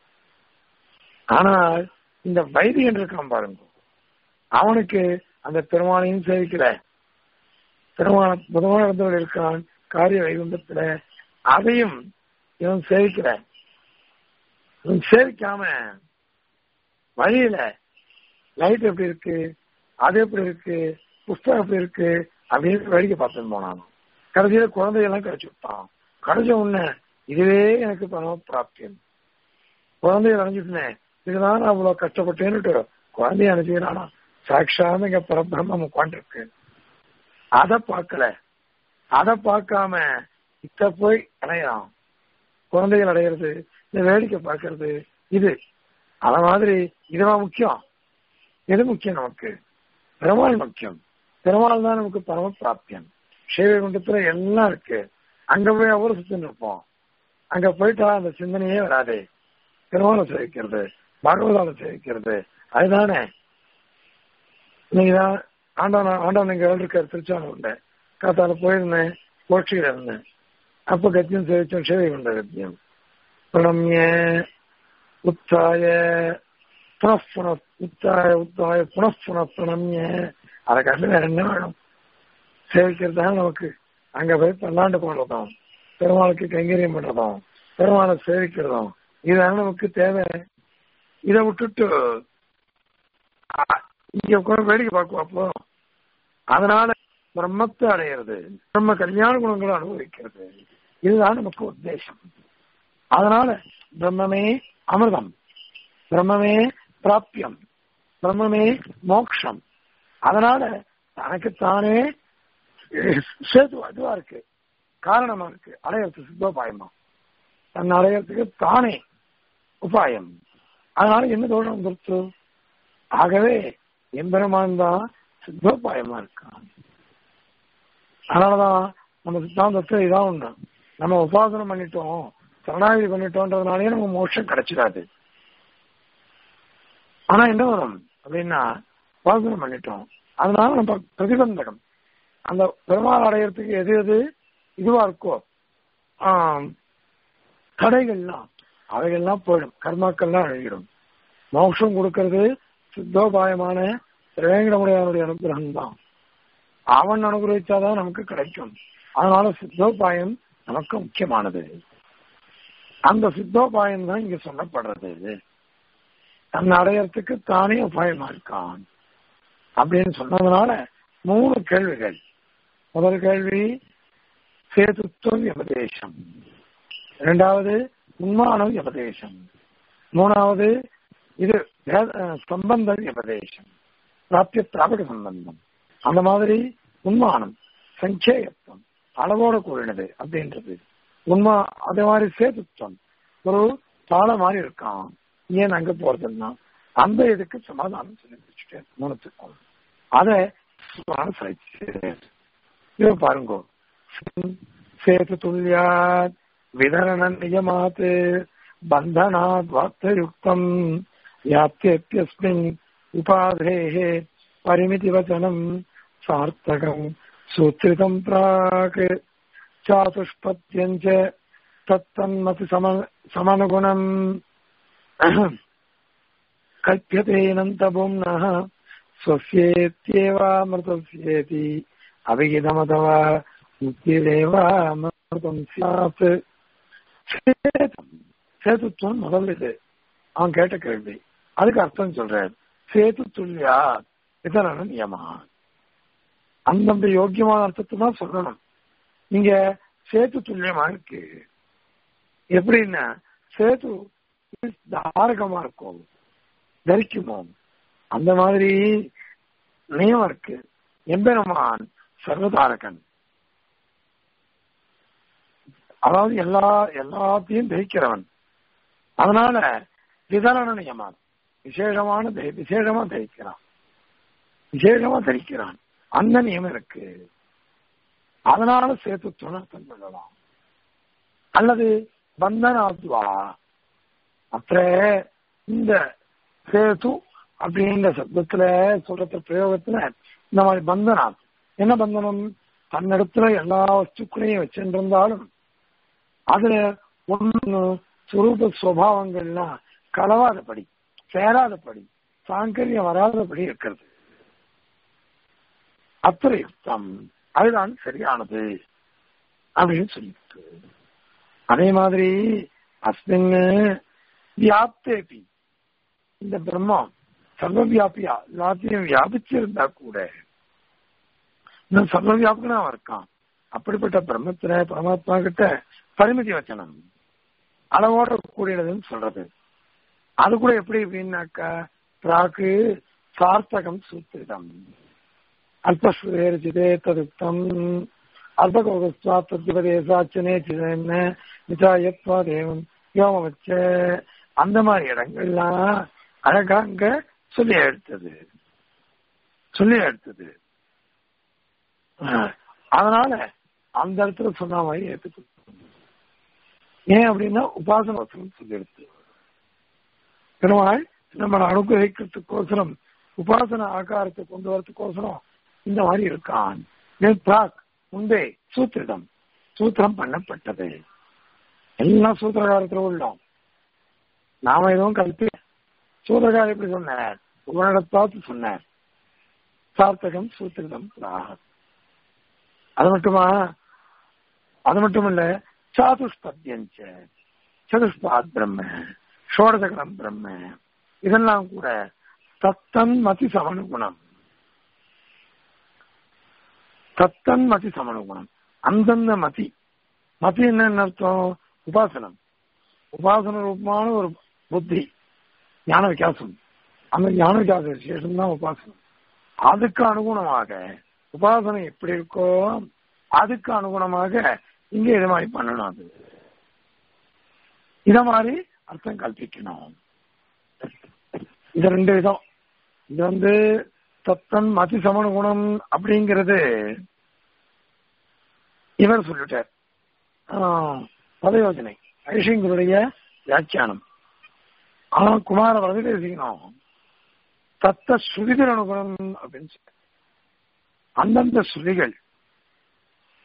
ஆனால் இந்த வைதிகன் இருக்கான் பாருங்க அவனுக்கு அந்த பெருமாளையும் சேவிக்கல பெருமான புதமான இடத்துல இருக்கான் காரிய வைகுண்டத்துல அதையும் இவன் சேவிக்கல இவன் சேவிக்காம வழியில லைட் எப்படி இருக்கு அது எப்படி இருக்கு புஸ்தகம் எப்படி இருக்கு அப்படின்னு வேடிக்கை பார்த்துட்டு போனான் கடைசியில குழந்தையெல்லாம் கிடைச்சு விட்டான் கிடைச்ச உடனே இதுவே எனக்கு பணம் பிராப்தியம் குழந்தைய அணைஞ்சிட்டேன் இதுதான் நான் அவ்வளவு கஷ்டப்பட்டேன்னுட்டு குழந்தைய அணைச்சிக்கிறானா சாட்சாத் இங்க பரபிரம்மம் உட்காந்துருக்கு அதை பார்க்கல அதை பார்க்காம இத்த போய் அடையலாம் குழந்தைகள் அடையிறது இந்த வேடிக்கை பார்க்கறது இது அத மாதிரி இதுவா முக்கியம் எது முக்கியம் நமக்கு பெருமாள் முக்கியம் பெருமாள் தான் நமக்கு பரம பிராப்தியம் ஸ்ரீவைகுண்டத்துல எல்லாம் இருக்கு அங்க போய் அவ்வளவு சுத்தின்னு இருப்போம் அங்க போயிட்டா அந்த சிந்தனையே வராதே பெருமாளை சேவிக்கிறது பாகவதால சேவிக்கிறது அதுதானே நீங்கதான் ஆண்டவன் ஆண்டவன் இங்க இருக்காரு திருச்சானூர்ல காத்தால போயிருந்தேன் கோட்சியில இருந்தேன் அப்ப கத்தியம் சேவிச்சோம் சேவைகுண்ட கத்தியம் பிரணம்ய உத்தாய புனப்புன உத்தாய உத்தாய புனப்புன பிரணம்ய அதை கண்டு வேற என்ன வேணும் சேவிக்கிறது தான் நமக்கு அங்க போய் பல்லாண்டு போடுறதும் பெருமாளுக்கு கைங்கரியம் பண்றதும் பெருமாளை சேவிக்கிறதும் இதுதான் நமக்கு தேவை இதை விட்டுட்டு இங்க உட்காந்து வேடிக்கை பார்க்கும் அப்போ அதனால பிரம்மத்தை அடையிறது பிரம்ம கல்யாண குணங்களை அனுபவிக்கிறது இதுதான் நமக்கு உத்தேசம் அதனால பிரம்மமே அமிர்தம் பிரம்மமே பிராப்பியம் பிரம்மமே மோக்ஷம் அதனால தனக்கு தானே சேது அதுவா இருக்கு காரணமா இருக்கு அடையறதுக்கு சித்தோபாயமா தன் அடையறதுக்கு தானே உபாயம் அதனால என்ன தோஷம் வந்துருச்சு ஆகவே எம்பெருமான் தான் சித்தோபாயமா இருக்கான் அதனாலதான் நம்ம சித்தாந்தத்துல இதான் ஒண்ணு நம்ம உபாசனம் பண்ணிட்டோம் சரணாகதி பண்ணிட்டோன்றதுனாலே நம்ம மோட்சம் கிடைச்சிடாது ஆனா என்ன வரும் அப்படின்னா உபாசனம் பண்ணிட்டோம் அதனால நம்ம பிரதிபந்தகம் அந்த பெருமாள் அடையறதுக்கு எது எது இதுவா இருக்கோ ஆம், தடைகள்லாம் அவைகள்லாம் போயிடும் கர்மாக்கள்லாம் அழகிடும் மோட்சம் கொடுக்கறது சித்தோபாயமான திருவேங்கடமுடையானுடைய அனுகிரகம் தான் அவன் அனுகிரகிச்சாதான் நமக்கு கிடைக்கும் அதனால சித்தோபாயம் நமக்கு முக்கியமானது அந்த சித்தோபாயம் தான் இங்க சொல்லப்படுறது தன்னை அடையறதுக்கு தானே உபாயமா இருக்கான் அப்படின்னு சொன்னதுனால மூணு கேள்விகள் முதல் கேள்வி சேதுத்துவம் விபதேசம் இரண்டாவது உண்மானம் விபதேசம் மூணாவது இது வேத- அஹ் சம்பந்த விபதேசம் பிராப்திய திராவிட சம்பந்தம் அந்த மாதிரி உண்மானம் சங்கேயத்துவம் அளவோட கூடினது அப்படின்றது உண்மை அதே மாதிரி சேதுத்துவம் ஒரு தாள மாதிரி இருக்கான் ஏன் அங்க போறதுன்னா அந்த இதுக்கு சமாதானம் சொல்லி வச்சுட்டேன் மூணுத்துக்கும் அதை சகிச்சு இதை பாருங்க சேது துல்யாத் விதரண நியமாத் பந்தனாத் வார்த்தயுக்தம் யாப்தியஸ்மின் உபாதேः परिमिति वचनम् सार्थकम् सूत्रितम् प्राक् चातुष्पत्यम् च तत्तन्मति सम समनुगुणम् कल्प्यतेऽनन्तभुम्नः स्वस्येत्येवामृतस्येति अभिहितमथवा मुक्तिरेवामृतम् स्यात् சேதம் சேதுத்துவம் முதல் இது அவன் கேட்ட கேள்வி அதுக்கு அர்த்தம் சொல்றார் சேது துல்லியா இதனால நியமா அந்தந்த யோக்கியமான அர்த்தத்தை தான் சொல்லணும் இங்க சேது துல்லியமா இருக்கு எப்படின்னா சேது தாரகமா இருக்கும் தரிக்குமோ அந்த மாதிரி நியமம் இருக்கு எம்பெருமான் சர்வதாரகன் அதாவது எல்லா எல்லாத்தையும் தரிக்கிறவன் அதனால விதரண நியமம் விசேஷமான தரி- விசேஷமா தரிக்கிறான் விசேஷமா தரிக்கிறான் அந்த நியமம் இருக்கு அதனால சேர்த்து துணர்த்தம் பண்ணலாம் அல்லது பந்தனாத்வா அப்புற இந்த சேது அப்படின்ற சப்தத்துல சொல்ற பிரயோகத்துல இந்த மாதிரி பந்தனம் என்ன பந்தனம் தன்னிடத்துல எல்லா வஸ்துக்களையும் வச்சுருந்தாலும் அதுல ஒண்ணு சுரூப சுவாவங்கள்லாம் கலவாதபடி சேராதபடி சாங்கரியம் வராதபடி இருக்கிறது அத்திரயுக்தம் அதுதான் சரியானது அப்படின்னு சொல்லிட்டு அதே மாதிரி அஸ்மின் வியாப்தேபி இந்த பிரம்மம் சர்வவியாபியா எல்லாத்தையும் வியாபிச்சிருந்தா கூட இன்னும் சர்வவியாபகனா இருக்கான் அப்படிப்பட்ட பிரம்மத்துல பரமாத்மா கிட்ட பரிமிதி வச்சனம் அளவோட கூடியதுன்னு சொல்றது அது கூட எப்படி அப்படின்னாக்கா பிராக்கு சார்த்தகம் சூத்திரிதம் அல்பஸ்வேரிச்சிதே ததுக்தம் அல்பகோகஸ்வா பிரதிபதேசாச்சனே சிதன்ன நிச்சாயத்வா தேவம் யோம வச்ச அந்த மாதிரி இடங்கள்லாம் அழகா அங்க சொல்லி எடுத்தது சொல்லி எடுத்தது அதனால அந்த இடத்துல சொன்ன மாதிரி ஏத்துக்கணும் ஏன் அப்படின்னா உபாசன வசனம் சொல்லி எடுத்து பெருமாள் நம்மளை அனுகிரகிக்கிறதுக்கோசரம் உபாசன ஆகாரத்தை கொண்டு வரதுக்கோசரம் இந்த மாதிரி இருக்கான் பிராக் முன்பே சூத்திரம் சூத்திரம் பண்ணப்பட்டது எல்லாம் சூத்திரகாரத்துல உள்ளோம் நாம எதுவும் கல்பி சூத்திரகார் எப்படி சொன்னார் உங்களிடத்தாத்து சொன்னார் சார்த்தகம் சூத்திரம் பிராக் அது மட்டுமா அது மட்டும் இல்ல சாதுஷ்பத்தியஞ்ச சதுஷ்பாத் பிரம்ம ஷோடசகலம் பிரம்ம இதெல்லாம் கூட தத்தன் மதி சமனுகுணம் தத்தன் மதி சமனுகுணம் அந்தந்த மதி மதி என்னன்னு அர்த்தம் உபாசனம் உபாசன ரூபமான ஒரு புத்தி ஞான விகாசம் அந்த ஞான விகாச விசேஷம் தான் உபாசனம் அதுக்கு அனுகுணமாக உபாசனை எப்படி இருக்கோ அதுக்கு அனுகுணமாக இங்க இது மாதிரி பண்ணணும் அது இத மாதிரி அர்த்தம் கல்பிக்கணும் இது ரெண்டு விதம் இது வந்து தத்தன் மதி சமண குணம் அப்படிங்கிறது இவர் சொல்லிட்டார் பதயோஜனை ஐஷிங்களுடைய வியாக்கியானம் ஆனா குமார வரது பேசிக்கணும் தத்த ஸ்ருதிகள் அனுகுணம் அப்படின்னு சொல்லி அந்தந்த ஸ்ருதிகள்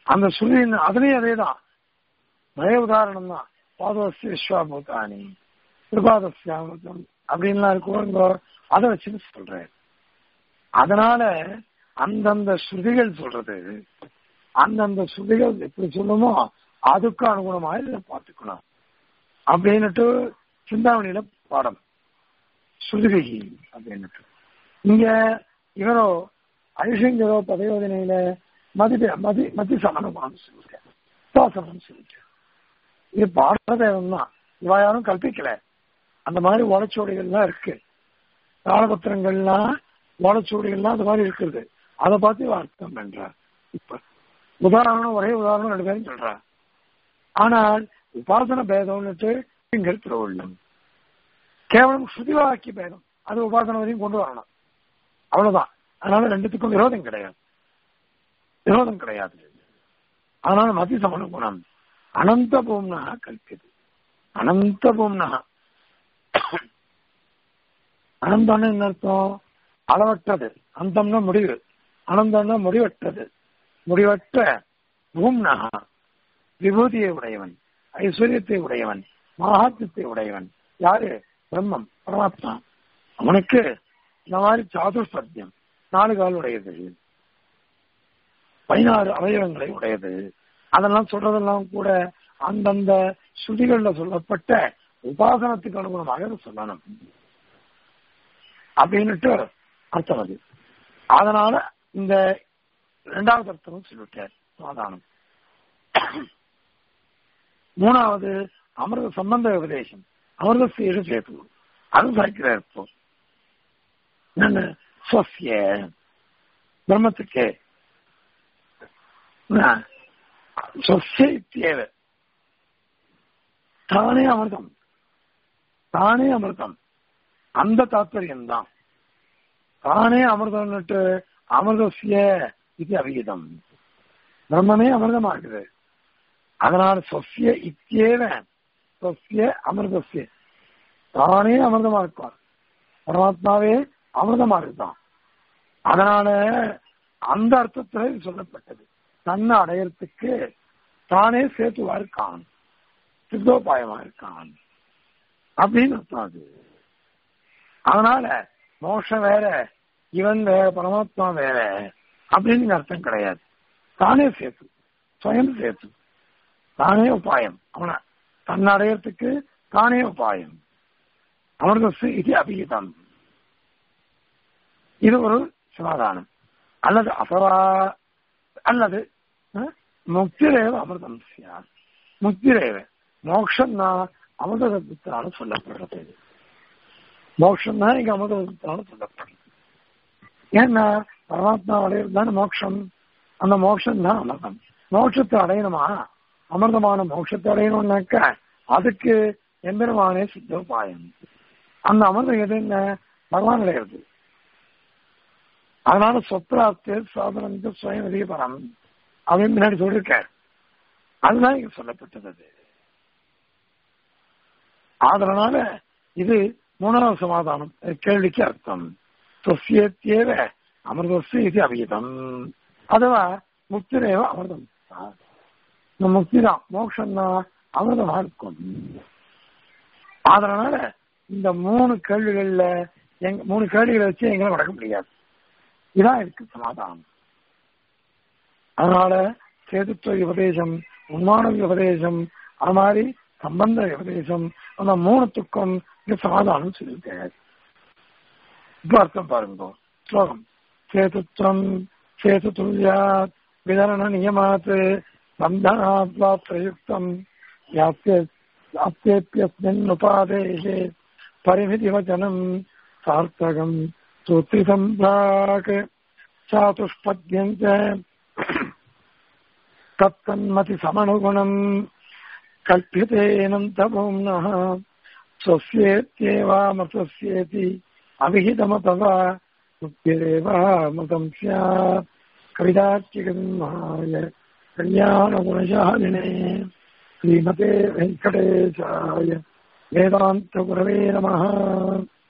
அந்த சுருதி அதுலயும் அதேதான் ஒரே உதாரணம் தான் பாதவசிய விஸ்வாபூதானி கிருபாதசியாமூத்தம் அப்படின்லாம் இருக்குங்கோ அதை வச்சுன்னு சொல்றேன் அதனால அந்தந்த ஸ்ருதிகள் சொல்றது அந்தந்த ஸ்ருதிகள் எப்படி சொல்லுமோ அதுக்கு அனுகுணமாக இதை பார்த்துக்கணும் அப்படின்னுட்டு சிந்தாமணியில பாடம் ஸ்ருதிகி அப்படின்னுட்டு இங்க இவரோ ஐஷங்கரோ பதயோதனையில மதி மதி மதி சமணமானு சொல்லிட்டேன் உபாசனம் சொல்லிட்டேன் இது பாடதேவம் தான் இவ யாரும் கல்பிக்கல அந்த மாதிரி ஓலைச்சுவடிகள்லாம் இருக்கு தாளபத்திரங்கள்லாம் ஓலைச்சுவடிகள்லாம் அந்த மாதிரி இருக்குது அதை பார்த்து இவ அர்த்தம் பண்றார் இப்ப உதாரணம் ஒரே உதாரணம் ரெண்டு பேரும் சொல்றா ஆனால் உபாசன பேதம்னுட்டு இங்க திருவள்ளம் கேவலம் ஸ்ருதிவாக்கிய பேதம் அது உபாசன வரையும் கொண்டு வரணும் அவ்வளவுதான் அதனால ரெண்டுத்துக்கும் விரோதம் கிடையாது விரோதம் கிடையாது அதனால மதி சமண குணம் அனந்த பூம்னா கல்பியது அனந்த பூம்னா அனந்தம்னு என்ன அர்த்தம் அளவற்றது அந்தம்னா முடிவு அனந்தம்னா முடிவற்றது முடிவற்ற பூம்னா விபூதியை உடையவன் ஐஸ்வர்யத்தை உடையவன் மகாத்மத்தை உடையவன் யாரு பிரம்மம் பரமாத்மா அவனுக்கு இந்த மாதிரி சாதுர்பத்தியம் நாலு கால் உடையது பதினாறு அவயவங்களை உடையது அதெல்லாம் சொல்றதெல்லாம் கூட அந்தந்த ஸ்ருதிகள்ல சொல்லப்பட்ட உபாசனத்துக்கு அனுகுணமாக அதை சொல்லணும் அப்படின்னுட்டு அர்த்தம் அது அதனால இந்த இரண்டாவது அர்த்தமும் சொல்லிட்டார் சமாதானம் மூணாவது அமிர்த சம்பந்த உபதேசம் அமிர்த சீடு சேர்த்து அது சாய்க்கிறார் இப்போ என்னன்னு ஸ்வசிய பிரம்மத்துக்கே சொசைத்தியவ தானே அமிர்தம் தானே அமிர்தம் அந்த தாத்பரியம் தான் தானே அமிர்தம்னுட்டு அமிர்தசிய இது அவிகிதம் பிரம்மமே அமிர்தமா இருக்குது அதனால சொசிய இத்தியேவ சொசிய அமிர்தசிய தானே அமிர்தமா இருப்பார் பரமாத்மாவே அமிர்தமா இருக்கான் அதனால அந்த அர்த்தத்துல இது சொல்லப்பட்டது தன்னை அடையறதுக்கு தானே சேத்துவா இருக்கான் சித்தோபாயமா இருக்கான் அப்படின்னு அர்த்தம் அது அதனால மோஷம் வேற இவன் வேற பரமாத்மா வேற அப்படின்னு அர்த்தம் கிடையாது தானே சேத்து சுயம் சேத்து தானே உபாயம் அவன தன்னை அடையறதுக்கு தானே உபாயம் அமிர்தசு இது அபிகிதம் இது ஒரு சமாதானம் அல்லது அசவா அல்லது முக்திரேவ அமிர்தம் சார் முக்திரேவ மோக்ஷம் தான் அமிர்தத்தினால சொல்லப்படுறது மோக்ஷம் தான் இங்க அமிர்தத்தினால சொல்லப்படுறது ஏன்னா பரமாத்மா அடையிறது தானே மோட்சம் அந்த மோட்சம் தான் அமிர்தம் மோட்சத்தை அடையணுமா அமிர்தமான மோட்சத்தை அடையணும்னாக்க அதுக்கு எம்பெருமானே சித்தோபாயம் அந்த அமிர்தம் எது என்ன பகவான் அடையிறது அதனால சொப்ராப்து சாதனத்து சுயம் அதிகபரம் அப்படின்னு முன்னாடி சொல்லியிருக்கார் அதுதான் இங்க சொல்லப்பட்டது அது அதனால இது மூணாவது சமாதானம் கேள்விக்கு அர்த்தம் தொசியத்தேவ அமிர்தசு இது அபிகிதம் அதுவா முக்திரேவ அமிர்தம் இந்த முக்தி தான் மோட்சம் தான் அமிர்தமா இருக்கும் அதனால இந்த மூணு கேள்விகள்ல எங்க மூணு கேள்விகளை வச்சு எங்களை வடக்க முடியாது இதான் இருக்கு சமாதானம் அதனால சேதுத்துவ உபதேசம் உண்மான உபதேசம் அது மாதிரி சம்பந்த உபதேசம் அந்த மூணுத்துக்கும் இங்க சமாதானம் சொல்லியிருக்காரு இப்ப அர்த்தம் பாருங்க ஸ்லோகம் சேதுத்வம் சேதுதுல்யாத் விதரண நியமாத் பந்தனாத்வா பிரயுக்தம் யாப்தேப்பியஸ்மின் உபாதேஷே பரிமிதிவச்சனம் சார்த்தகம் सूत्रिसम्भाक् चातुष्पद्यञ्च तत्तन्मतिसमनुगुणम् कल्प्यतेऽनन्तभूम्नः स्वस्येत्येवामृतस्येति अविहितमतवा मुक्तिरेवामृतम् स्यात् कविदार्चिकसिंहाय कल्याणगुणशालिने श्रीमते वेङ्कटेशाय वेदान्तगुरवे नमः